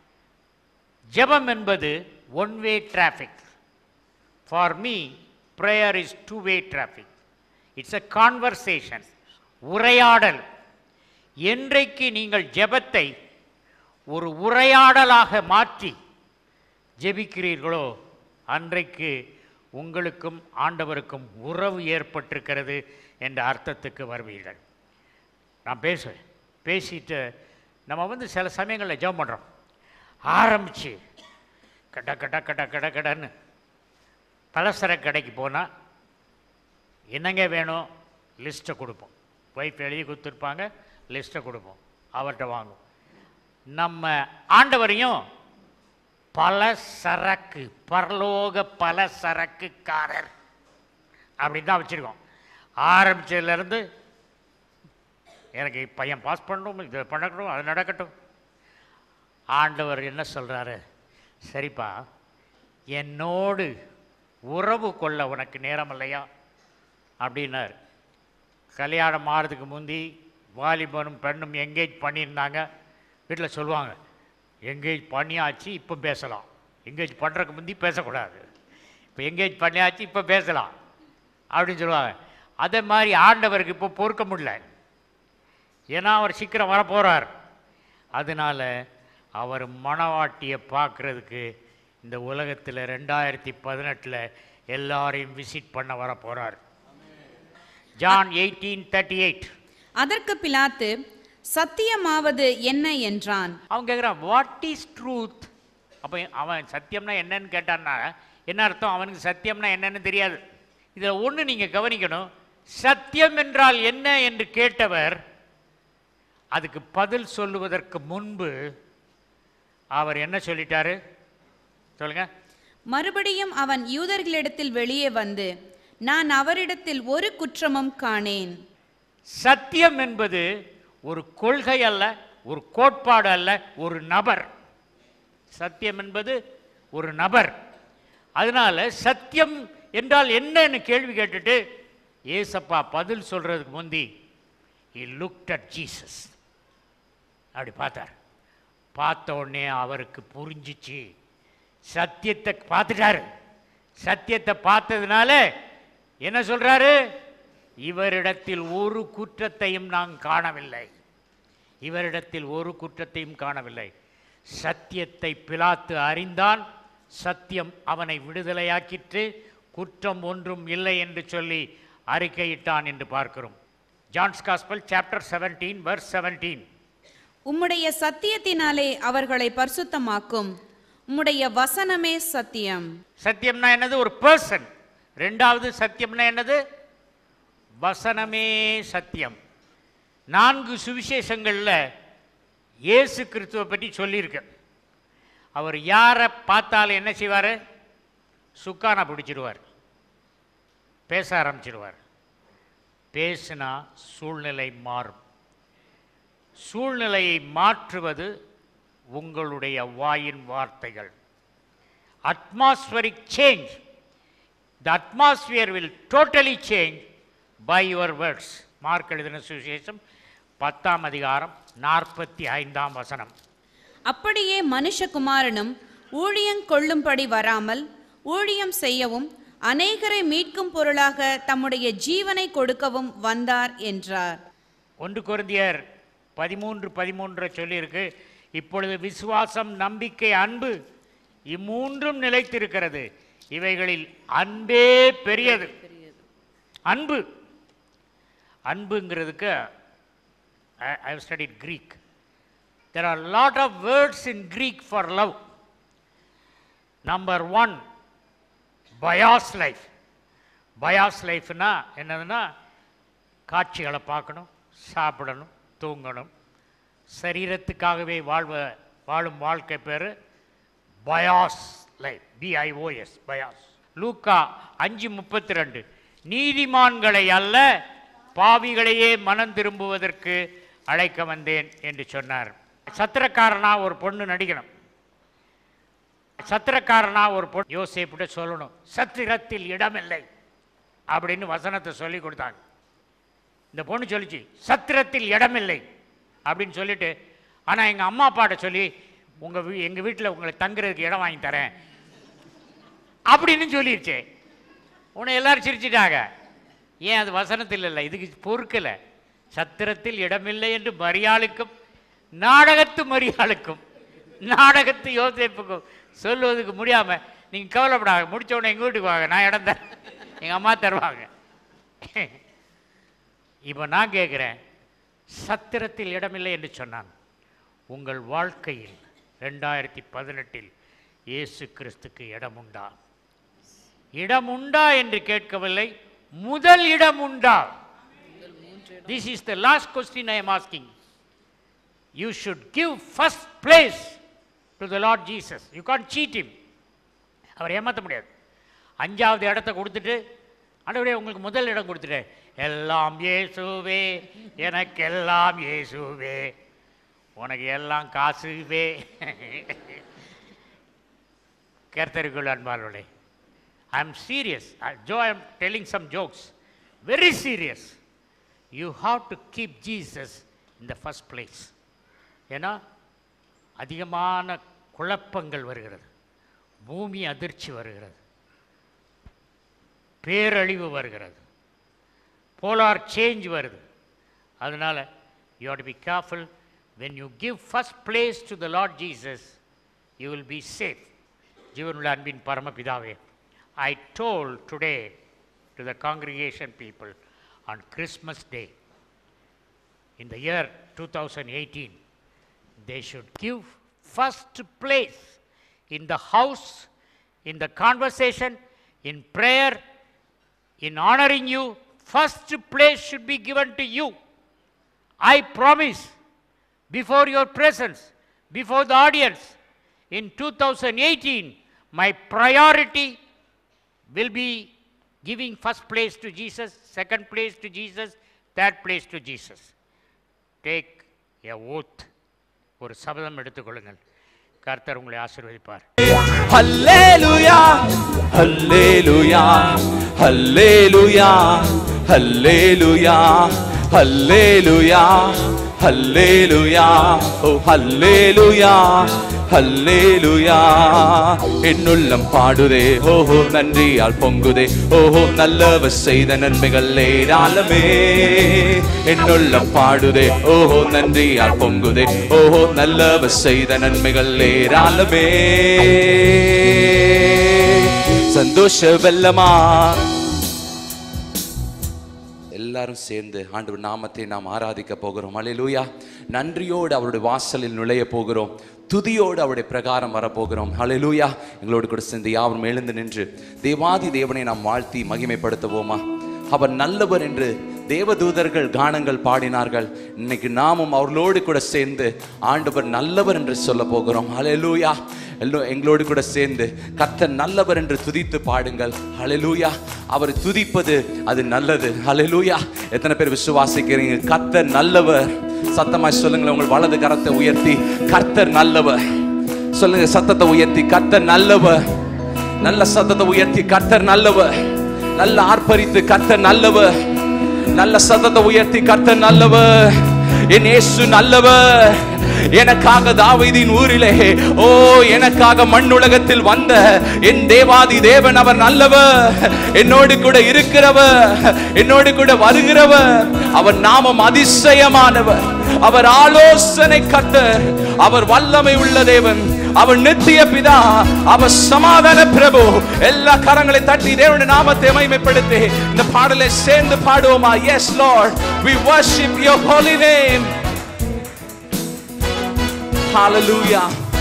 ஜெபம் என்பது one way traffic for me prayer is two way traffic it's a conversation உரையாடல் என்றைக்கு நீங்கள் ஜெபத்தை ஒரு உரையாடலாக மாற்றி ஜெபிக்கிறீர்களோ அன்றைக்கு உங்களுக்கும் ஆண்டவருக்கும் உறவு ஏற்பட்டிருக்கிறது என்ற அர்த்தத்துக்கு வருவீர்கள் நான் பேசுவேன் பேசிட்டு நம்ம வந்து சில சமயங்களில் ஜெபம் பண்ணுறோம் ஆரம்பித்து கட கட கட கட கடன்னு பலசர கடைக்கு போனால் என்னங்க வேணும் லிஸ்ட்டை கொடுப்போம் ஒய்ஃப் எழுதி கொடுத்துருப்பாங்க லிஸ்ட்டை கொடுப்போம் அவர்கிட்ட வாங்குவோம் நம்ம ஆண்டவரையும் பல சரக்கு பரலோக பல சரக்குக்காரர் அப்படின்னு தான் வச்சுருக்கோம் ஆரம்பிச்சதுலேருந்து எனக்கு பையன் பாஸ் பண்ணணும் இது பண்ணணும் அது நடக்கட்டும் ஆண்டவர் என்ன சொல்கிறாரு சரிப்பா என்னோடு உறவு கொள்ள உனக்கு நேரம் இல்லையா அப்படின்னார் கல்யாணம் ஆகிறதுக்கு முந்தி வாலிபனும் பெண்ணும் எங்கேஜ் பண்ணியிருந்தாங்க வீட்டில் சொல்லுவாங்க எங்கேஜ் பண்ணியாச்சு இப்போ பேசலாம் எங்கேஜ் பண்ணுறதுக்கு முந்தி பேசக்கூடாது இப்போ எங்கேஜ் பண்ணியாச்சு இப்போ பேசலாம் அப்படின்னு சொல்லுவாங்க அதே மாதிரி ஆண்டவருக்கு இப்போ பொறுக்க முடியல ஏன்னா அவர் சீக்கிரம் வரப்போகிறார் அதனால அவர் மணவாட்டியை பார்க்குறதுக்கு இந்த உலகத்தில் ரெண்டாயிரத்தி பதினெட்டில் எல்லாரையும் விசிட் பண்ண வர போகிறார் ஜான் எயிட்டீன் தேர்ட்டி எயிட் அதற்கு பிலாத்து சத்தியமாவது என்ன என்றான் அவன் கேட்குறான் வாட் இஸ் ட்ரூத் அப்போ அவன் சத்தியம்னா என்னன்னு கேட்டான்னா என்ன அர்த்தம் அவனுக்கு சத்தியம்னா என்னன்னு தெரியாது இதில் ஒன்று நீங்கள் கவனிக்கணும் சத்தியம் என்றால் என்ன என்று கேட்டவர் அதுக்கு பதில் சொல்லுவதற்கு முன்பு அவர் என்ன சொல்லிட்டாரு சொல்லுங்க மறுபடியும் அவன் யூதர்களிடத்தில் வெளியே வந்து நான் அவரிடத்தில் ஒரு குற்றமும் காணேன் சத்தியம் என்பது ஒரு கொள்கை அல்ல ஒரு கோட்பாடு அல்ல ஒரு நபர் சத்தியம் என்பது ஒரு நபர் அதனால சத்தியம் என்றால் என்னன்னு கேள்வி கேட்டுட்டு ஏசப்பா பதில் சொல்றதுக்கு முந்தி he looked at ஜீசஸ் அப்படி பார்த்தார் பார்த்த உடனே அவருக்கு புரிஞ்சிச்சு சத்தியத்தை பார்த்துட்டாரு சத்தியத்தை பார்த்ததுனால என்ன சொல்றாரு இவரிடத்தில் ஒரு குற்றத்தையும் நான் காணவில்லை இவரிடத்தில் ஒரு குற்றத்தையும் காணவில்லை சத்தியத்தை பிலாத்து அறிந்தான் சத்தியம் அவனை விடுதலையாக்கிற்று குற்றம் ஒன்றும் இல்லை என்று சொல்லி அறிக்கையிட்டான் என்று பார்க்கிறோம் John's gospel chapter seventeen verse seventeen உம்முடைய சத்தியத்தினாலே அவர்களை பரிசுத்தமாக்கும் உம்முடைய வசனமே சத்தியம் சத்தியம்னா என்னது ஒரு பர்சன் ரெண்டாவது சத்தியம்னா என்னது வசனமே சத்தியம் நான்கு சுவிசேஷங்களில் இயேசு கிறிஸ்துவை பற்றி சொல்லியிருக்கு அவர் யாரை பார்த்தாலும் என்ன செய்வார் சுக்கானா பிடிச்சிடுவார் பேச ஆரம்பிச்சிடுவார் பேசினா சூழ்நிலை மாறும் சூழ்நிலையை மாற்றுவது உங்களுடைய வாயின் வார்த்தைகள் atmospheric change. The atmosphere will totally change by your words. Mark எழுதின சுவிசேஷம் பத்தாம் அதிகாரம் நாற்பத்தி ஐந்தாம் வசனம் அப்படியே மனுஷகுமாரனும் ஊழியம் கொள்ளும்படி வராமல் ஊழியம் செய்யவும் அநேகரை மீட்கும் பொருளாக தம்முடைய ஜீவனை கொடுக்கவும் வந்தார் என்றார் ஒன்று கொரிந்தியர் பதிமூன்று பதிமூன்று சொல்லியிருக்கு இப்பொழுது விசுவாசம் நம்பிக்கை அன்பு இம்மூன்றும் நிலைத்திருக்கிறது இவைகளில் அன்பே பெரியது அன்பு அன்புங்கிறதுக்கு I studied Greek there are lot of words in Greek for love number one bios life bios லைஃப்னா என்னதுன்னா காட்சிகளை பார்க்கணும் சாப்பிடணும் தூங்கணும் சரீரத்துக்காகவே வாழ்வ வாழும் வாழ்க்கை பேர் பயாஸ் லைஃப் பிஐஓஎஸ் பயாஸ் லூக்கா அஞ்சு முப்பத்தி ரெண்டு நீதிமான்களை அல்ல பாவிகளையே மனம் திரும்புவதற்கு அழைக்க வந்தேன் என்று சொன்னார் சத்திரக்காரனா ஒரு பொண்ணு நடிக்கணும் சத்திரக்காரனா ஒரு பொண்ணு யோசேப்பிட்ட சொல்லணும் சத்திரத்தில் இடமில்லை அப்படின்னு வசனத்தை சொல்லி கொடுத்தாங்க இந்த பொண்ணு சொல்லிச்சு சத்திரத்தில் இடமில்லை அப்படின்னு சொல்லிட்டு ஆனால் எங்கள் அம்மா அப்பாட்ட சொல்லி உங்கள் வீ எங்கள் வீட்டில் உங்களை தங்குறதுக்கு இடம் வாங்கி தரேன் அப்படின்னு சொல்லிருச்சு உன்னை எல்லாரும் சிரிச்சிட்டாங்க ஏன் அது வசனத்தில் இல்லை இதுக்கு பொறுக்கலை சத்திரத்தில் இடமில்லை என்று மரியாளுக்கும் நாடகத்து மரியாளுக்கும் நாடகத்து யோசிப்புக்கும் சொல்லுவதுக்கு முடியாமல் நீங்கள் கவலைப்படாத முடிச்ச உடனே எங்கள் வீட்டுக்கு வாங்க நான் இடம் தரேன் எங்கள் அம்மா தருவாங்க இப்போ நான் கேட்குறேன் சத்திரத்தில் இடமில்லை என்று சொன்னான் உங்கள் வாழ்க்கையில் ரெண்டாயிரத்தி பதினெட்டில் இயேசு கிறிஸ்துக்கு இடம் உண்டா இடம் உண்டா என்று கேட்கவில்லை முதல் இடம் உண்டா this is the last question I am asking you should give first place to the Lord Jesus you can cheat him அவர் ஏமாற்ற முடியாது அஞ்சாவது இடத்த கொடுத்துட்டு ஆண்டவரே உங்களுக்கு முதல் இடம் கொடுத்துட்டேன் எல்லாம் இயேசுவே எனக்கு எல்லாம் இயேசுவே உனக்கு எல்லாம் காசுவே கர்த்தருக்குள் அன்பாளர்களே ஐ எம் சீரியஸ் ஜோ I am telling some jokes very serious you have to keep Jesus in the first place ஏன்னா அதிகமான குழப்பங்கள் வருகிறது பூமி அதிர்ச்சி வருகிறது பேரழிவு வருகிறது போலார் சேஞ்ச் வருது அதனால் you to be careful when you give first place to the Lord Jesus you will be safe ஜீவனுள்ள அன்பின் பரமபிதாவே I told today to the congregation people on Christmas day in the year 2018, they should give first place in the house, in the conversation, in prayer, in honoring you. First place should be given to you. I promise before your presence, before the audience, in 2018, my priority will be giving first place to Jesus, second place to Jesus, third place to Jesus. Take a oath ஒரு சபதம் எடுத்துக்கொள்ளுங்கள் கர்த்தர் உங்களை ஆசீர்வதிப்பார் ஹல்லேலூயா ஹல்லேலூயா ஹல்லேலூயா ஹல்லேலூயா ஹல்லேலூயா ஹல்லேலூயா ஓ ஹல்லேலூயா ஹல்லேலூயா என்னுள்ளம் பாடுதே ஓஹோ நன்றியால் பொங்குதே ஓஹோ நல்லவ செய்த நன்மைகள் ஏராளமே என்னுள்ளம் பாடுதே ஓஹோ நன்றியால் பொங்குதே ஓஹோ நல்லவ செய்த நன்மைகள் ஏராளமே சந்தோஷ வெல்லமா எல்லாரும் சேர்ந்து ஆண்டவர் நாமத்தை நாம் ஆராதிக்க போகிறோம் அல்லேலூயா நன்றியோடு அவருடைய வாசலில் நுழைய போகிறோம் துதியோடு அவருடைய பிரகாரம் வரப்போகிறோம் ஹalleluya எங்களோடு கூட சேர்ந்து யாவரும் எழுந்து நின்று தேவாதி தேவனை நாம் வாழ்த்தி மகிமைப்படுத்துவோமா அவர் நல்லவர் என்று தேவதூதர்கள் கானங்கள் பாடினார்கள் இன்னைக்கு நாமும் அவர்களோடு கூட சேர்ந்து ஆண்டவர் நல்லவர் என்று சொல்ல போகிறோம் ஹalleluya எல்லோ எங்களோடு கூட சேர்ந்து கர்த்தர் நல்லவர் என்று துதித்து பாடுங்கள் ஹalleluya அவர் துதிப்பது அது நல்லது ஹalleluya எத்தனை பேர் விசுவாசிக்கிறீங்க கர்த்தர் நல்லவர் சத்தமாய் சொல்லுங்களேன் உங்கள் வலது கரத்தை உயர்த்தி கர்த்தர் நல்லவர் சொல்லுங்க சத்தத்தை உயர்த்தி கர்த்தர் நல்லவர் நல்ல சத்தத்தை உயர்த்தி கர்த்தர் நல்லவர் நல்ல ஆர்ப்பரித்து கர்த்தர் நல்லவர் நல்ல சத்தத்தை உயர்த்தி கர்த்தர் நல்லவர் என் இயேசு நல்லவர் எனக்காக தாவீதின் ஊரிலே ஓ எனக்காக மண்ணுலகத்தில் வந்த என் தேவாதி தேவன் அவர் நல்லவர் என்னோடு கூட இருக்கிறவர் என்னோடு கூட வருகிறவர் அவர் நாமம் அதிசயமானவர் அவர் ஆலோசனை கர்த்தர் அவர் வல்லமை உள்ள தேவன் அவர் நித்திய பிதா அவர் சமாதான பிரபு எல்லா கரங்களை தட்டி தேவனுடைய நாமத்தை மகிமைப்படுத்தி இந்த பாடலை சேர்ந்து பாடுவோமா yes Lord we worship your holy name hallelujah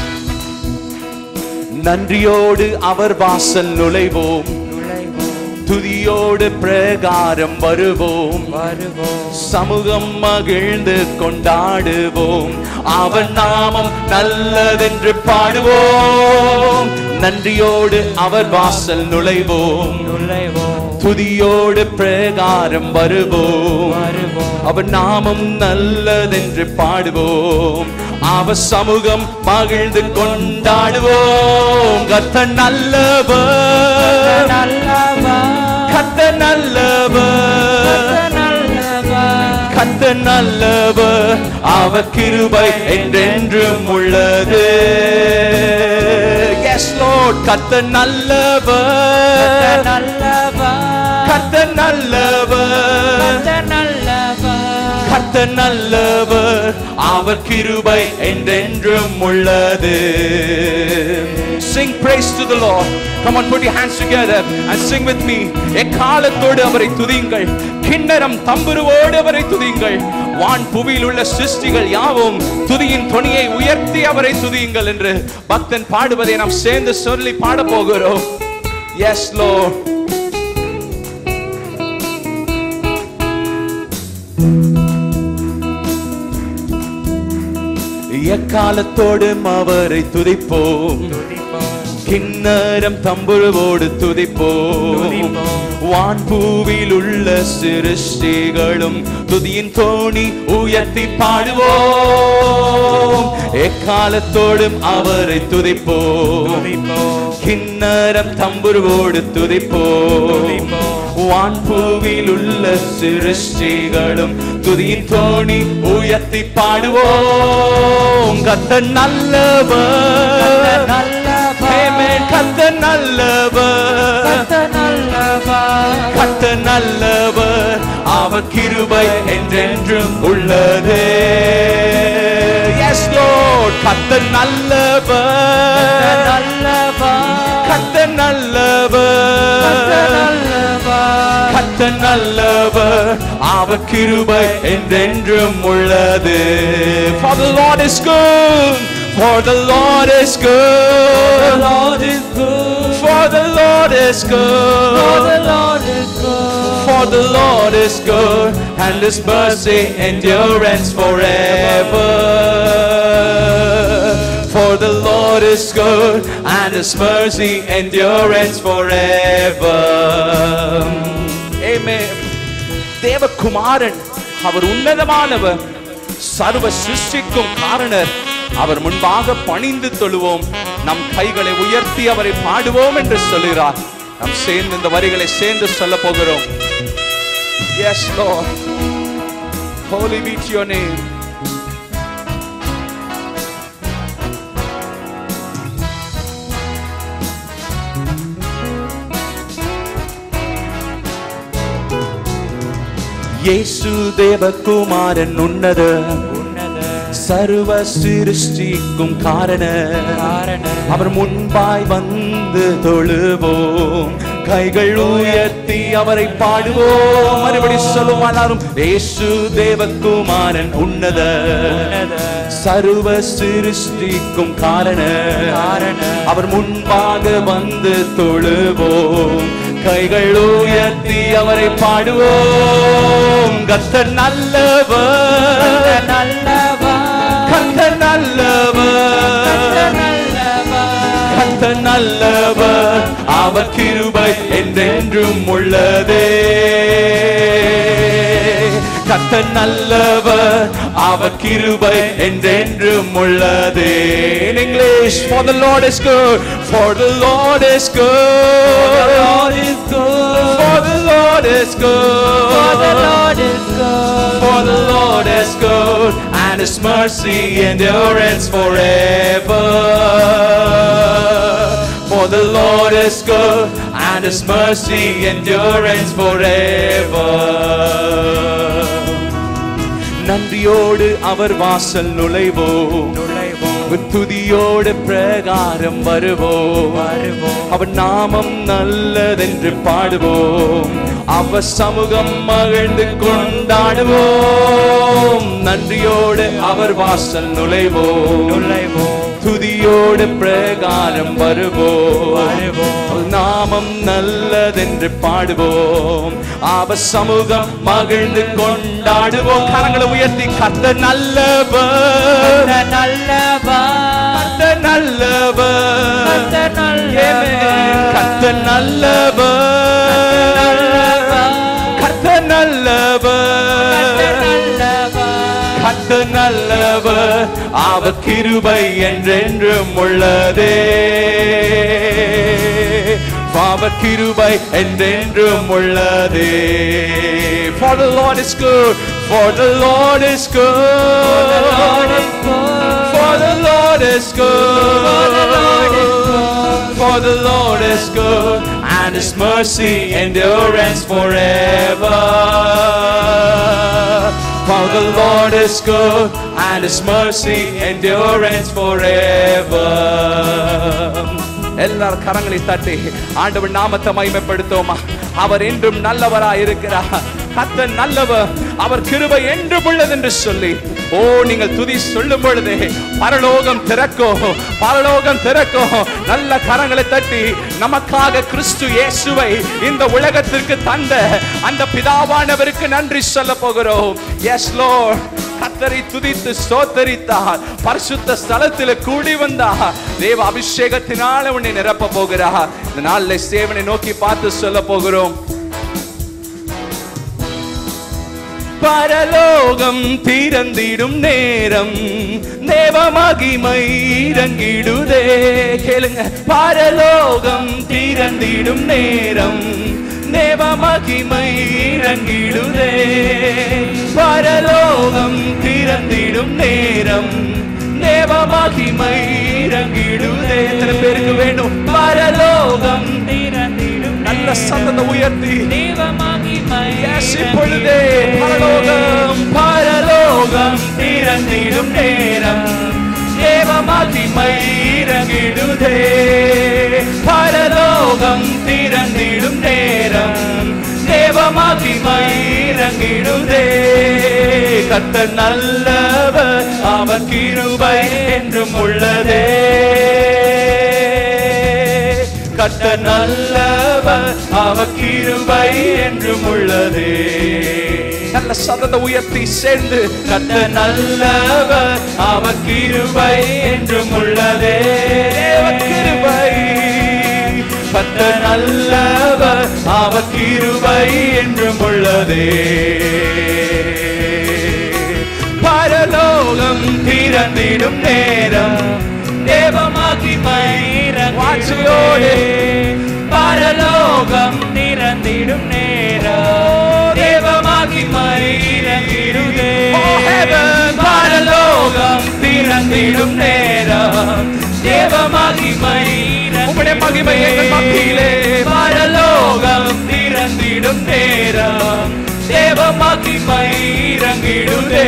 நன்றியோடு அவர் வாசல் நுழைவோம் துதியோடு பிரகாரம் வருவோம் சமூகம் மகிழ்ந்து கொண்டாடுவோம் அவன் நாமம் நல்லதென்று பாடுவோம் நன்றியோடு அவர் வாசல் நுழைவோம் துதியோடு பிரகாரம் வருவோம் அவர் நாமம் நல்லதென்று பாடுவோம் அவர் சமூகம் மகிழ்ந்து கொண்டாடுவோம் கத்த நல்லவர் கத்த நல்லவர் கத்த நல்லவர் அவர் கிருபை என்றென்றும் உள்ளது எஸ் லோட் கத்த நல்லவர் கத்த நல்லவர் கத்த நல்லவர் அவர் கிருபை என்றென்றும் உள்ளது Sing praise to the Lord. Come on, put your hands together and sing with me. எக்காலத்தோடு அவரை துதியுங்கள் கிண்ணறம் தம்புருவோடு அவரை துதியுங்கள் வான் புவியில் உள்ள சிருஷ்டிகள் யாவும் துதியின் தொனியை உயர்த்தி அவரை துதியுங்கள் என்று பக்தன் பாடுவதை நாம் சேர்ந்து சொல்லி பாட போகிறோம் எஸ் லோ எக்காலத்தோடும் அவரை துதிப்போம் கிண்ணறம் தம்புருவோடு துதிப்போம் வான்பூவில் உள்ள சிருஷ்டிகளும் துதியின் தோணி உயர்த்தி பாடுவோம் எக்காலத்தோடும் அவரை துதிப்போம் கிண்ணறம் தம்புருவோடு துதிப்போம் வான்பூவில் உள்ள சிருஷ்டிகளும் துதியின் தோணி உயர்த்தி பாடுவோம் கத்த நல்லவர் Amen. கத்த நல்லவர் நல்லவர் அவர் கிருபை என்றென்றும் உள்ளது எஸ் லோட் கத்த நல்லவர் கத்த நல்லவர் கத்த நல்லவர் அவர் கிருபை என்றென்றும் உள்ளது For the Lord is good For the Lord is good Lord is good For the Lord is good For the Lord is good For the Lord is good and his mercy endurance forever For the Lord is good and his mercy endurance forever. Amen. தேவகுமாரன் அவர் உன்னதமானவர் சர்வ சிருஷ்டிக்கும் காரணர் அவர் முன்பாக பணிந்து தொழுவோம் நம் கைகளை உயர்த்தி அவரை பாடுவோம் என்று சொல்லுகிறார் நாம் சேர்ந்து இந்த வரிகளை சேர்ந்து சொல்ல போகிறோம் Yes, Lord. Holy be to your name. இயேசு தேவகுமாரன் உன்னத சர்வ சிருஷ்டிக்கும் காரண அவர் முன்பாய் வந்து தொழுவோம் கைகள் உயர்த்தி அவரை பாடுவோம் மறுபடி சொல்லுவோம் எல்லாரும் இயேசு தேவகுமாரன் உன்னத சர்வ சிருஷ்டிக்கும் காரண அவர் முன்பாக வந்து தொழுவோம் கைகள் உயர்த்தி அவரை பாடுவோம் கத்த நல்லவர் கத்த நல்லவர் கத்த நல்லவர் அவர் கிருபை என்றென்றும் உள்ளதே கத்த நல்லவர் அவர் கிருபை என்றென்றும் உள்ளதே in english for the lord is good for the lord is good for the lord is good for the lord is good for the lord is good and his mercy endurance forever for the lord is good and his mercy endurance forever நன்றியோடு அவர் வாசல் நுழைவோம் துதியோடு பிரகாரம் வருவோம் அவர் நாமம் நல்லதென்று பாடுவோம் அவர் சமூகம் மகிழ்ந்து கொண்டாடுவோம் நன்றியோடு அவர் வாசல் நுழைவோம் நுழைவோம் துதியோடு பிரகாரம் வருவோம் அவர் நாமம் நல்லதென்று பாடுவோம் அவர் சமூகம் மகிழ்ந்து கொண்டாடுவோம் கரங்களை உயர்த்தி கத்த நல்லவர் கத்த நல்லவர் கத்த நல்லவர் கத்த நல்லவர் கத்த நல்லவர் அவர் கிருபை என்றென்றும் உள்ளதே அவர் கிருபை என்றென்றும் உள்ளதே For the Lord is good, for the Lord is good, for the Lord is good, for the Lord is good, and His mercy endurance forever. For the Lord is good, and His mercy endurance forever. எல்லாரும் கரங்களை தட்டி ஆண்டவர் நாமத்தை மகிமைப்படுத்துவோமா அவர் என்றும் நல்லவராய் இருக்கிறார் கத்த நல்லவர் அவர் கிருபை என்றும் உள்ளது என்று சொல்லி ஓ நீங்கள் துதி சொல்லும் பொழுதே பரலோகம் திறக்கும் பரலோகம் திறக்கும் நல்ல கரங்களை தட்டி நமக்காக கிறிஸ்து இயேசுவை இந்த உலகத்திற்கு தந்த அந்த பிதாவானவருக்கு நன்றி சொல்ல போகிறோம் எஸ் லோர்ட் கத்தரை துதித்து சோத்தரித்தார் பரிசுத்த ஸ்தலத்தில் கூடி வந்தார் தேவ அபிஷேகத்தினால உன்னை நிரப்ப போகிறார் இந்த நாளில் சேவனை நோக்கி பார்த்து சொல்ல போகிறோம் பரலோகம் திறந்திடும் நேரம் தேவ மகிமை இறங்கிடுதே கேளுங்க பரலோகம் திறந்திடும் நேரம் தேவ மகிமை இறங்கிடுதே பரலோகம் திறந்திடும் நேரம் தேவ மகிமை இறங்கிடுதே எத்தனை பேருக்கு வேணும் பரலோகம் திறந்திடும் நல்ல சத்தத்தை உயர்த்தி Yes, இப்பொழுதே பரலோகம் பரலோகம் திறந்திடும் நேரம் தேவ மகிமை இறங்கிடுதே பரலோகம் திறந்திடும் நேரம் தேவ மகிமை இறங்கிடுதே கத்த நல்லவர் அவர் கிருபை என்றும் உள்ளதே கத்த நல்லவர் அவர் கிருபை என்றும் உள்ளதே நல்ல சதத்தை உயர்த்தி சேர்ந்து கத்த நல்லவர் அவர் கிருபை என்றும் உள்ளதே அவர் கிருபை கத்த நல்லவர் அவர் கிருபை என்றும் உள்ளதே பரலோகம் திறந்திடும் நேரம் தேவமாகிமை வாட்சியோடு பரலோகம் திறந்திடும் நேரம் தேவமாகிமை இறங்கிடுதே பரலோகம் திறந்திடும் நேரம் தேவமாகிமை உம்முடைய மகிமை எங்கள் மத்தியிலே பரலோகம் திறந்திடும் நேரம் தேவ மகிமை இறங்கிடுதே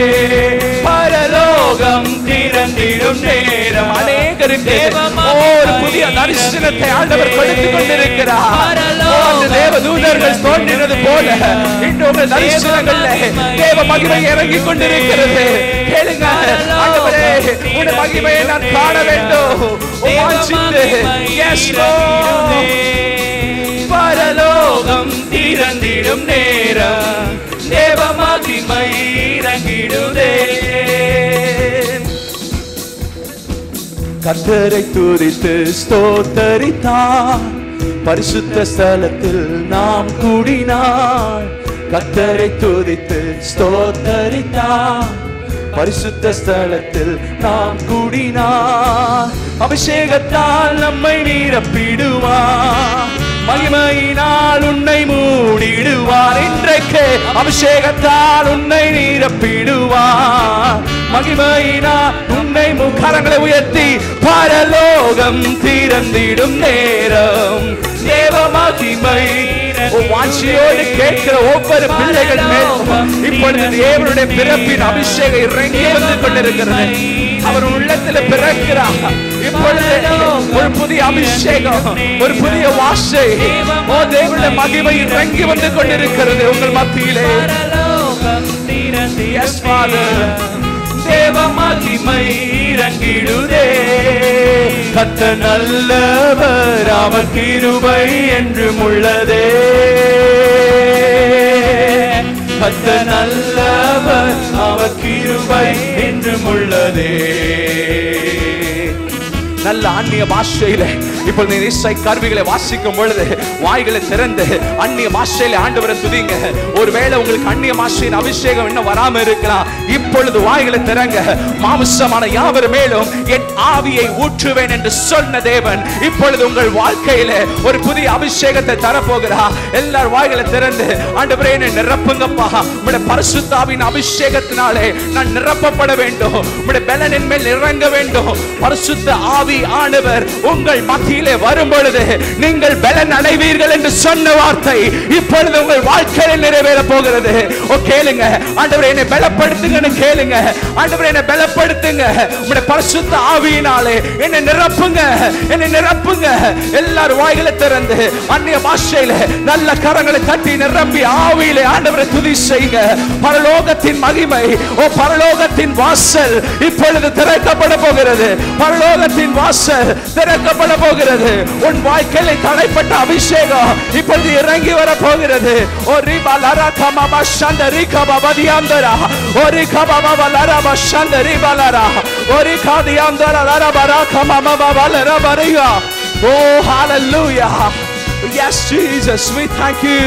பரலோகம் திறந்திடும் நேரம் அநேகருக்கு ஒரு புதிய தரிசனத்தை ஆண்டவர் கொடுத்துக் கொண்டிருக்கிறார் ஓ, அந்த தேவ தூதர்கள் தோன்றினது போல இன்று உங்கள் தரிசனங்கள்ல தேவ மகிமை இறங்கிக் கொண்டிருக்கிறது கேளுங்க ஆண்டவரே உடைய மகிமையை நான் காண வேண்டும் வாஞ்சித்து எஸ் பரலோகம் திறந்திடும் நேரம் தேவ மகிமை இறங்கிடுதே கத்தரை துதித்து ஸ்தோத்தரித்தார் பரிசுத்த ஸ்தலத்தில் நாம் கூடினார் கத்தரை துதித்து ஸ்தோத்தரித்தார் பரிசுத்த ஸ்தலத்தில் நாம் கூடினார் அபிஷேகத்தால் நம்மை நிரப்பிடுவார் மகிமையினால் உன்னை மூடிடுவார் இன்றைக்கு அபிஷேகத்தால் உன்னை நிரப்பிடுவார் மகிமையினால் உன்னை முகரங்களை உயர்த்தி பரலோகம் திறந்திடும் நேரம் தேவ மகிமை உன் வாஞ்சியோடு கேட்கிற ஒவ்வொரு பிள்ளைகள் மேலும் இப்பொழுது தேவனுடைய பிறப்பின் அபிஷேகம் இறங்கி வந்து கொண்டிருக்கிறது அவர் உள்ளத்தில் பிறக்கிறார் இப்பொழுது ஒரு புதிய அபிஷேகம் ஒரு புதிய வாசை ஓ தேவனுடைய மகிமை இறங்கி வந்து கொண்டிருக்கிறது உங்கள் மத்தியிலே Yes, Father. தேவ மகிமை இறங்கிடுதே கத்த நல்லவர் அவர் கிருபை என்றும் உள்ளதே கத்த நல்லவர் அவர் கிருபை என்றும் உள்ளதே நல்ல அந்நிய பாஷையில இப்பொழுது நீர் இசை கருவிகளை வாசிக்கும் பொழுது வாய்களை திறந்து அந்நிய பாஷையில ஆண்டவரை துதிங்க ஒருவேளை உங்களுக்கு அந்நிய பாஷையின் அபிஷேகம் இன்னும் வராம இருக்கலாம் இப்பொழுது வாய்களை திறங்க மாமிசமான யாவர் மேலும் என் ஆவியை ஊற்றுவேன் என்று சொன்ன தேவன் இப்பொழுது உங்கள் வாழ்க்கையில ஒரு புதிய அபிஷேகத்தை தரப்போகிறார் எல்லார் வாய்களை திறந்து ஆண்டவரே என்னை நிரப்புங்கப்பா உங்களுடைய பரிசுத்தாவின் அபிஷேகத்தினாலே நான் நிரப்பப்பட வேண்டும் உங்களுடைய பலனின் மேல் இறங்க வேண்டும் பரிசுத்த ஆவி ஆண்டவர் உங்கள் மத்தியிலே வரும் பொழுது நீங்கள் பலன் அடைவீர்கள் என்று சொன்ன வார்த்தை இப்பொழுது உங்கள் வாழ்க்கையில் நிறைவேற போகிறது ஓ கேளுங்க ஆண்டவரே என்னை பலப்படுத்துங்கன்னு கேளுங்க ஆண்டவரே என்னை பலப்படுத்துங்க உங்களுடைய பரிசுத்த ஆவியினாலே என்னை நிரப்புங்க என்னை நிரப்புங்க எல்லாரும் வாய்களை திறந்து அந்நிய பாஷையில நல்ல கரங்களை தட்டி நிரம்பி ஆவியிலே ஆண்டவரை துதி செய்யுங்க பரலோகத்தின் மகிமை ஓ பரலோகத்தின் வாசல் இப்பொழுது திறக்கப்பட போகிறது பரலோகத்தின் வாசல் திறக்கப்பட போகிறது உன் வாழ்க்கையில் தடைப்பட்ட அபிஷேகம் இப்பொழுது இறங்கி வர போகிறது ஓ ரிபா லரா கமாபா ஷந்த ரிகா பவதியாந்தரா ஓ ரிகா பவா லரா பஷந்த ரிபா லரா ஓ ரிகா தியாந்தரா லரா பரா கமாமா பவா லரா பரியா ஓ ஹalleluya Yes, Jesus, we thank you.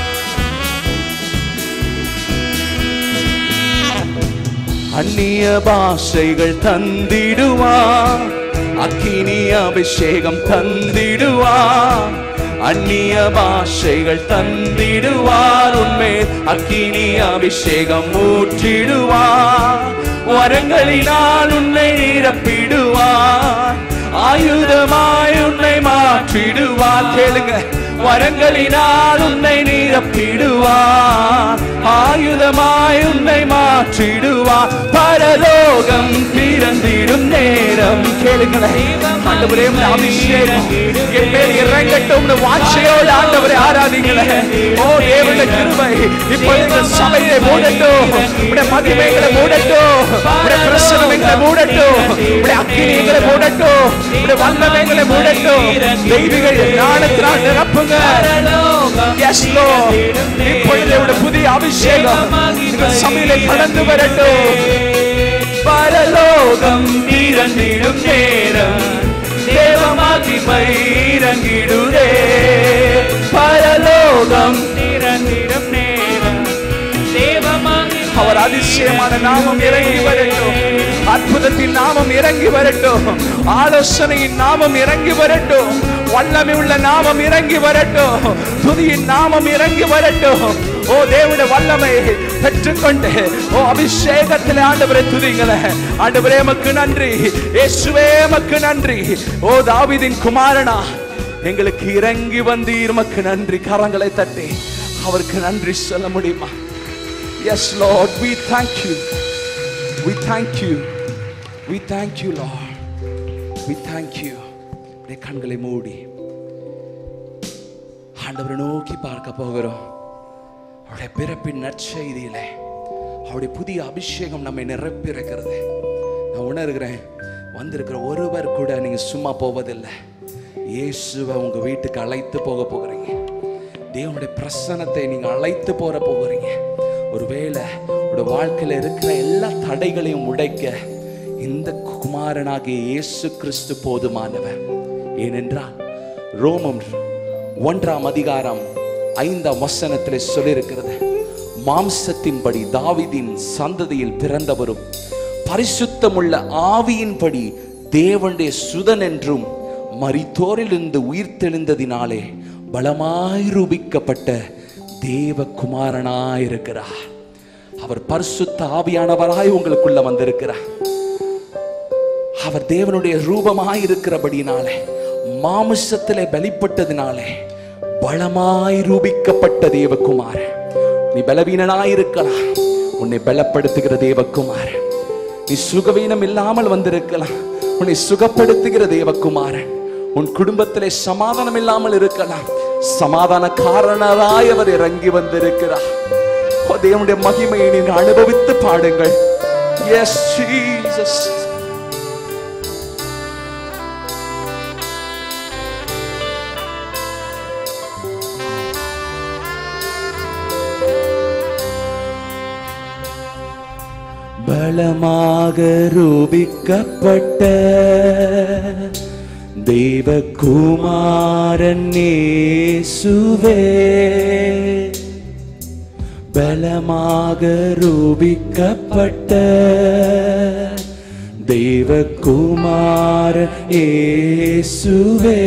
அந்நிய பாஷைகள் தந்திடுவான் அக்கினி அபிஷேகம் தந்திடுவான் அந்நிய பாஷைகள் தந்திடுவார் உண்மை அக்கினி அபிஷேகம் ஊற்றிடுவார் வரங்களினால் உன்னை நிரப்பிடுவார் ஆயுதமாய் உன்னை மாற்றிடுவார் கேளுங்க வரங்களினால் உன்னை நிரப்பிடுவார் ஆயுதமாய் உன்னை மாற்றிடுவார் பரலோகம் பிறந்திடும் நேரம் கேளுங்களேன் ஆண்டவரே உம்முடைய அபிஷேகம் என் மேல் இறங்கட்டும் வாட்சையோடு ஆண்டவரை ஆராதிங்களேன் ஓ தேவனுடைய கிருபை இப்பொழுது இந்த சபையை மூடட்டும் உடைய மகிமைகளை மூடட்டும் உடைய பிரசனம் எங்களை மூடட்டும் உடைய அக்கினி எங்களை மூடட்டும் உடைய வல்லமைகளை மூடட்டும் தெய்வீக ஞானத்தினால் நிரப்புங்க Yes, Lord. இப்பொழுது உடைய புதிய அபிஷேகம் இந்த சபையிலே கடந்து வரட்டும் பரலோகம் திறந்திடும் நேரம் தேவ மகிமை இறங்கிடுதே பரலோகம் திறந்திடும் நேரம் அவர் அதிசயமான நாமம் இறங்கி வரட்டும் அற்புதத்தின் நாமம் இறங்கி வரட்டும் ஆலோசனையின் நாமம் இறங்கி வரட்டும் வல்லமை உள்ள நாமம் இறங்கி வரட்டும் துதியின் நாமம் இறங்கி வரட்டும் ஓ தேவனுடைய வல்லமை பெற்றுக்கொண்டு ஓ அபிஷேகத்தில் ஆண்டவரை துதிங்களே ஆண்டவரே எமக்கு நன்றி இயேசுவே எமக்கு நன்றி ஓ தாவீதின் குமாரனா எங்களுக்கு இறங்கி வந்தீர் எமக்கு நன்றி கரங்களை தட்டி அவருக்கு நன்றி சொல்ல முடியுமா Yes, Lord, we thank you. We thank you. We thank you, Lord. We thank you. உடைய கண்களை மூடி ஆண்டவரை நோக்கி பார்க்க போகிறோம் அவருடைய பிறப்பின் நற்செய்தியிலே அவருடைய புதிய அபிஷேகம் நம்மை நிரப்பி இருக்கிறது நான் உணர்கிறேன் வந்திருக்கிற ஒருவர் கூட நீங்க சும்மா போவதில்லை இயேசுவை உங்க வீட்டுக்கு அழைத்து போக போகிறீங்க தேவனுடைய பிரசனத்தை நீங்க அழைத்து போற போகிறீங்க ஒருவேளை உங்களோட வாழ்க்கையில இருக்கிற எல்லா தடைகளையும் உடைக்க இந்த குமாரனாகிய இயேசு கிறிஸ்து போதுமானவர் ஏனென்றால் ரோமம் ஒன்றாம் அதிகாரம் ஐந்தாம் வசனத்திலே சொல்லியிருக்கிறது மாம்சத்தின்படி தாவீதின் சந்ததியில் பிறந்தவரும் பரிசுத்தமுள்ள ஆவியின்படி தேவனுடைய சுதன் என்றும் மரித்தோரிலிருந்து உயிர்த்தெழுந்ததினாலே பலமாய் ரூபிக்கப்பட்ட தேவகுமாரனாயிருக்கிறார் அவர் பரிசுத்த ஆவியானவராய் உங்களுக்குள்ள வந்திருக்கிறார் அவர் தேவனுடைய ரூபமாய் இருக்கிறபடினாலே மாமிசத்திலே பலிப்பட்டதினாலே பலமாய் ரூபிக்கப்பட்ட தேவகுமார் நீ பலவீனனாய் இருக்கலாம் உன்னை பலப்படுத்துகிற தேவகுமார் நீ சுகவீனம் இல்லாமல் வந்திருக்கலாம் உன்னை சுகப்படுத்துகிற தேவகுமாரன் உன் குடும்பத்திலே சமாதானம் இல்லாமல் இருக்கலாம் சமாதான காரணராய் அவர் இறங்கி வந்திருக்கிறார் ஓ, தேவனுடைய மகிமையை நீங்கள் அனுபவித்து பாடுங்கள் எஸ் ஜீசஸ் பலமாக ரூபிக்கப்பட்ட தேவகுமாரன் இயேசுவே பலமாக ரூபிக்கப்பட்ட தேவகுமாரன் இயேசுவே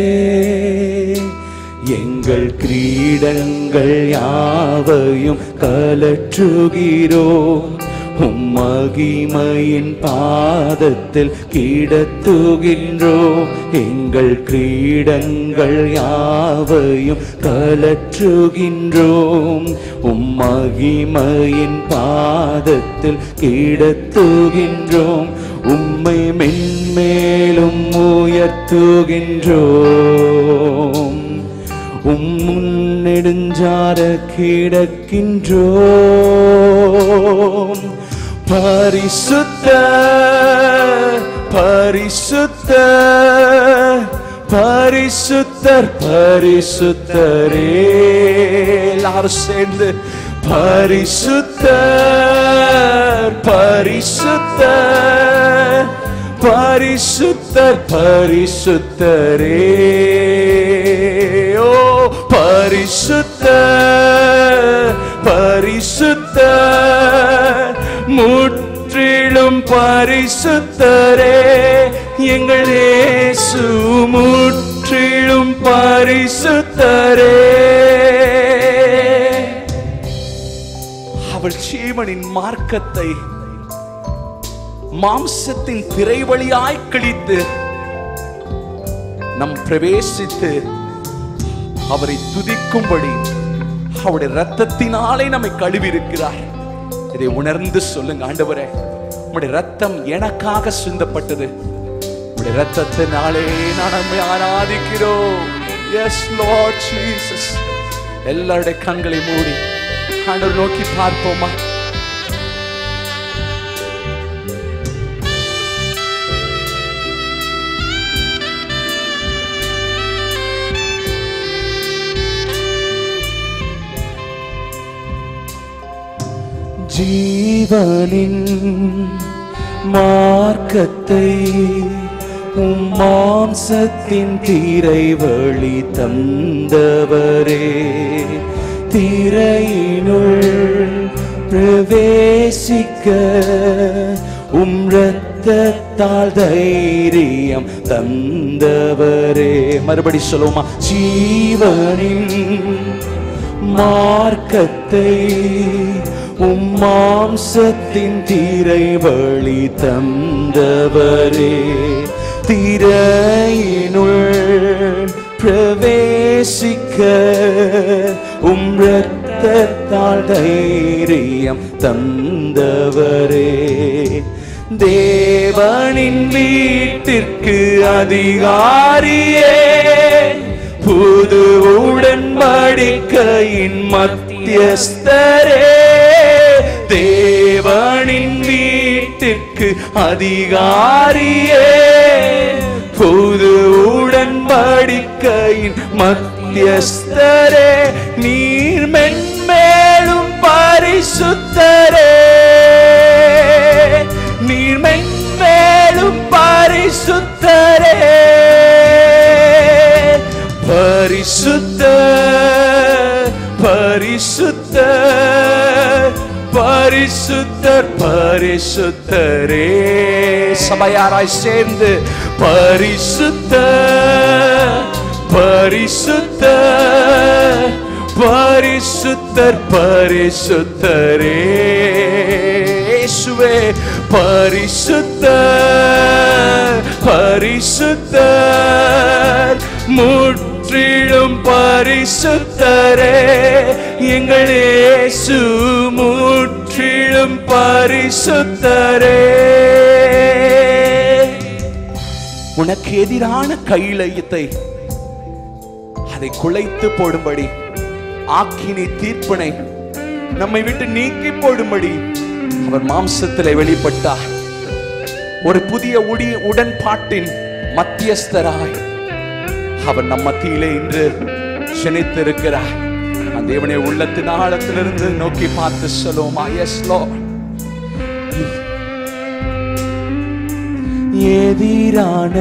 எங்கள் கிரீடங்கள் யாவையும் கலற்றுகிறோம் உம் மகிமையின் பாதத்தில் கிடத்துகின்றோம் எங்கள் கிரீடங்கள் யாவையும் கலற்றுகின்றோம் உம் மகிமையின் பாதத்தில் கிடத்துகின்றோம் உம்மை மென்மேலும் உயர்த்துகின்றோம் உம் முன்னெடுஞ்சார கிடக்கின்றோம் பரிசுத்த பரிசுத்த பரிசுத்தர் பரிசுத்தரே எல்லாரும் சேர்ந்து பரிசுத்தர் பரிசுத்தர் பரிசுத்தர் பரிசுத்தரே ஓ பரிசுத்தர் பரிசுத்தர் முற்றிலும் பரிசுத்தரே எங்கள் இயேசு முற்றிலும் பரிசுத்தரே அவள் ஜீவனின் மார்க்கத்தை மாம்சத்தின் திரை வழியாய் கிழித்து நம் பிரவேசித்து அவரை துதிக்கும்படி அவருடைய ரத்தத்தினாலே நம்மை கழுவி இருக்கிறார் இதை உணர்ந்து சொல்லுங்க ஆண்டவரே உம்முடைய ரத்தம் எனக்காக சிந்தப்பட்டது உம்முடைய ரத்தத்தினாலே நான் நம்மை ஆராதிக்கிறோம் எஸ் லார்ட் ஜீசஸ் எல்லாருடைய கண்களை மூடி ஆண்டவர் நோக்கி பார்ப்போமா ஜீவனின் மார்க்கத்தை உம் மாம்சத்தின் தீரை வழி தந்தவரே திரையினுள் பிரவேசிக்க உம் இரத்தத்தால் தைரியம் தந்தவரே மறுபடி சொல்லுவோமா ஜீவனின் மார்க்கத்தை உம் மாம்சத்தின் தீரை வழி தந்தவரே திரையினுள் பிரவேசிக்க உம் இரத்தத்தால் தைரியம் தந்தவரே தேவனின் வீட்டிற்கு அதிகாரியே புது உடன்படிக்கையின் மத்தியஸ்தரே தேவனின் வீட்டிற்கு அதிகாரியே புது உடன்படிக்கையின் மத்தியஸ்தரே நீர் மென்மேலும் பரிசுத்தரே நீர் மென்மேலும் பரிசுத்தரே பரிசுத்த பரிசுத்த பரிசுத்தர் பரிசுத்தரே சபையாராய் சேர்ந்து பரிசுத்த பரிசுத்த பரிசுத்தர் பரிசுத்தரே இயேசுவே பரிசுத்த பரிசுத்தர் முற்றிலும் பரிசுத்தரே எங்கள் இயேசு முற்றிலும் பரிசுத்தரே உனக்கு எதிரான கையிலயத்தை அதை குலைத்து போடும்படி ஆக்கினி தீர்ப்பனை நம்மை விட்டு நீக்கி போடும்படி அவர் மாம்சத்திலே வெளிப்பட்டார் ஒரு புதிய உடி உடன்பாட்டின் மத்தியஸ்தராய் அவர் நம் மத்தியிலே இன்று சினைத்திருக்கிறார் அந்த தேவனை உள்ளத்தின் ஆழத்திலிருந்து நோக்கி பார்த்து சொல்லுவோமா எஸ் லோ எதிரான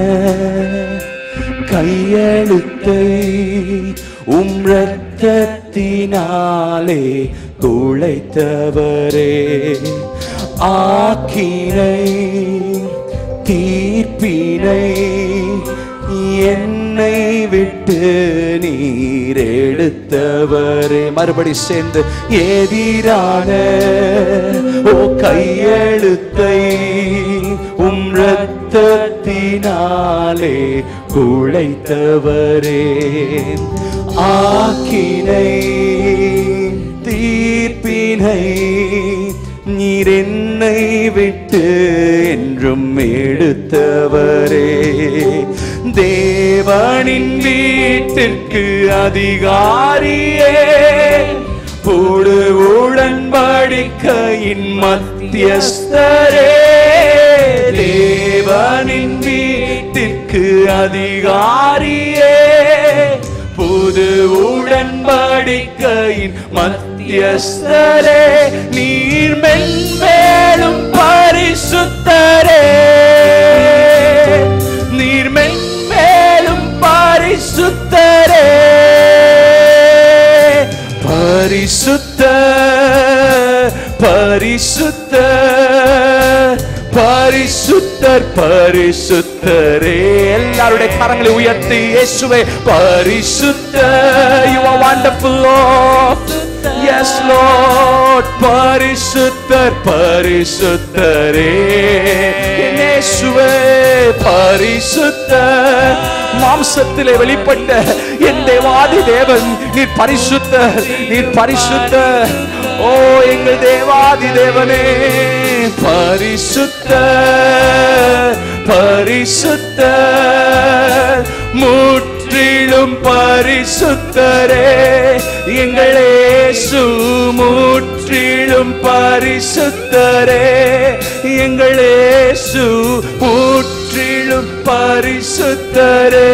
கையெழுத்தை உம் ரத்தத்தினாலே குழைத்தவரே ஆக்கினை தீர்ப்பினை என்னை விட்டு நீர் எடுத்தவரே மறுபடி சேர்ந்து எதிரான ஓ கையெழுத்தை உம் ரத்தத்தினாலே குழைத்தவரே ஆக்கினை தீர்ப்பினை நீர் என்னை விட்டு என்றும் எடுத்தவரே தேவனின் வீட்டிற்கு அதிகாரியே போடு உடன்படிக்கையின் மத்தியஸ்தரே தேவனின் வீட்டிற்கு அதிகாரியே புது உடன்படிக்கையின் மத்தியஸ்தரே நீர் மென்மேலும் பரிசுத்தரே நீர் மென்மேலும் பரிசுத்தரே பரிசுத்த பரிசுத்த பரிசுத்தர் பரிசுத்தரே எல்லாருடைய கரங்களை உயர்த்தி இயேசுவே பரிசுத்த you are wonderful Lord yes Lord பரிசுத்தர் பரிசுத்தரே என் இயேசுவே பரிசுத்தர் மாம்சத்திலே வெளிப்பட்ட என் தேவாதி தேவன் நீர் பரிசுத்தர் நீர் பரிசுத்தர் ஓ எங்கள் தேவாதி தேவனே பரிசுத்தர் பரிசுத்தர் முற்றிலும் பரிசுத்தரே எங்கள் இயேசு முற்றிலும் பரிசுத்தரே எங்கள் இயேசு முற்றிலும் பரிசுத்தரே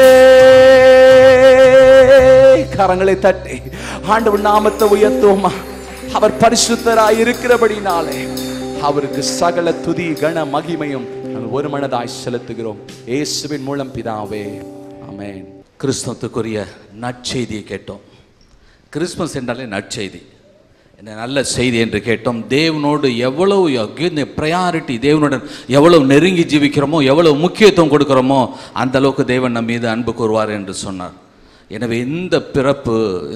கரங்களை தட்டி ஆண்டவர் நாமத்தை உயர்த்துவோமா அவர் பரிசுத்தராய் இருக்கிறபடினாலே அவருக்கு சகல துதி கன மகிமையும் நாங்கள் ஒரு மனதாய் செலுத்துகிறோம் இயேசுவின் மூலம் பிதாவே ஆமென் கிறிஸ்தவத்துக்குரிய நற்செய்தியை கேட்டோம் கிறிஸ்மஸ் என்றாலே நற்செய்தி என்ன நல்ல செய்தி என்று கேட்டோம் தேவனோடு எவ்வளவு ப்ரையாரிட்டி தேவனுடன் எவ்வளவு நெருங்கி ஜீவிக்கிறோமோ எவ்வளவு முக்கியத்துவம் கொடுக்கிறோமோ அந்த அளவுக்கு தேவன் நம் மீது அன்பு கூறுவார் என்று சொன்னார் எனவே இந்த பிறப்பு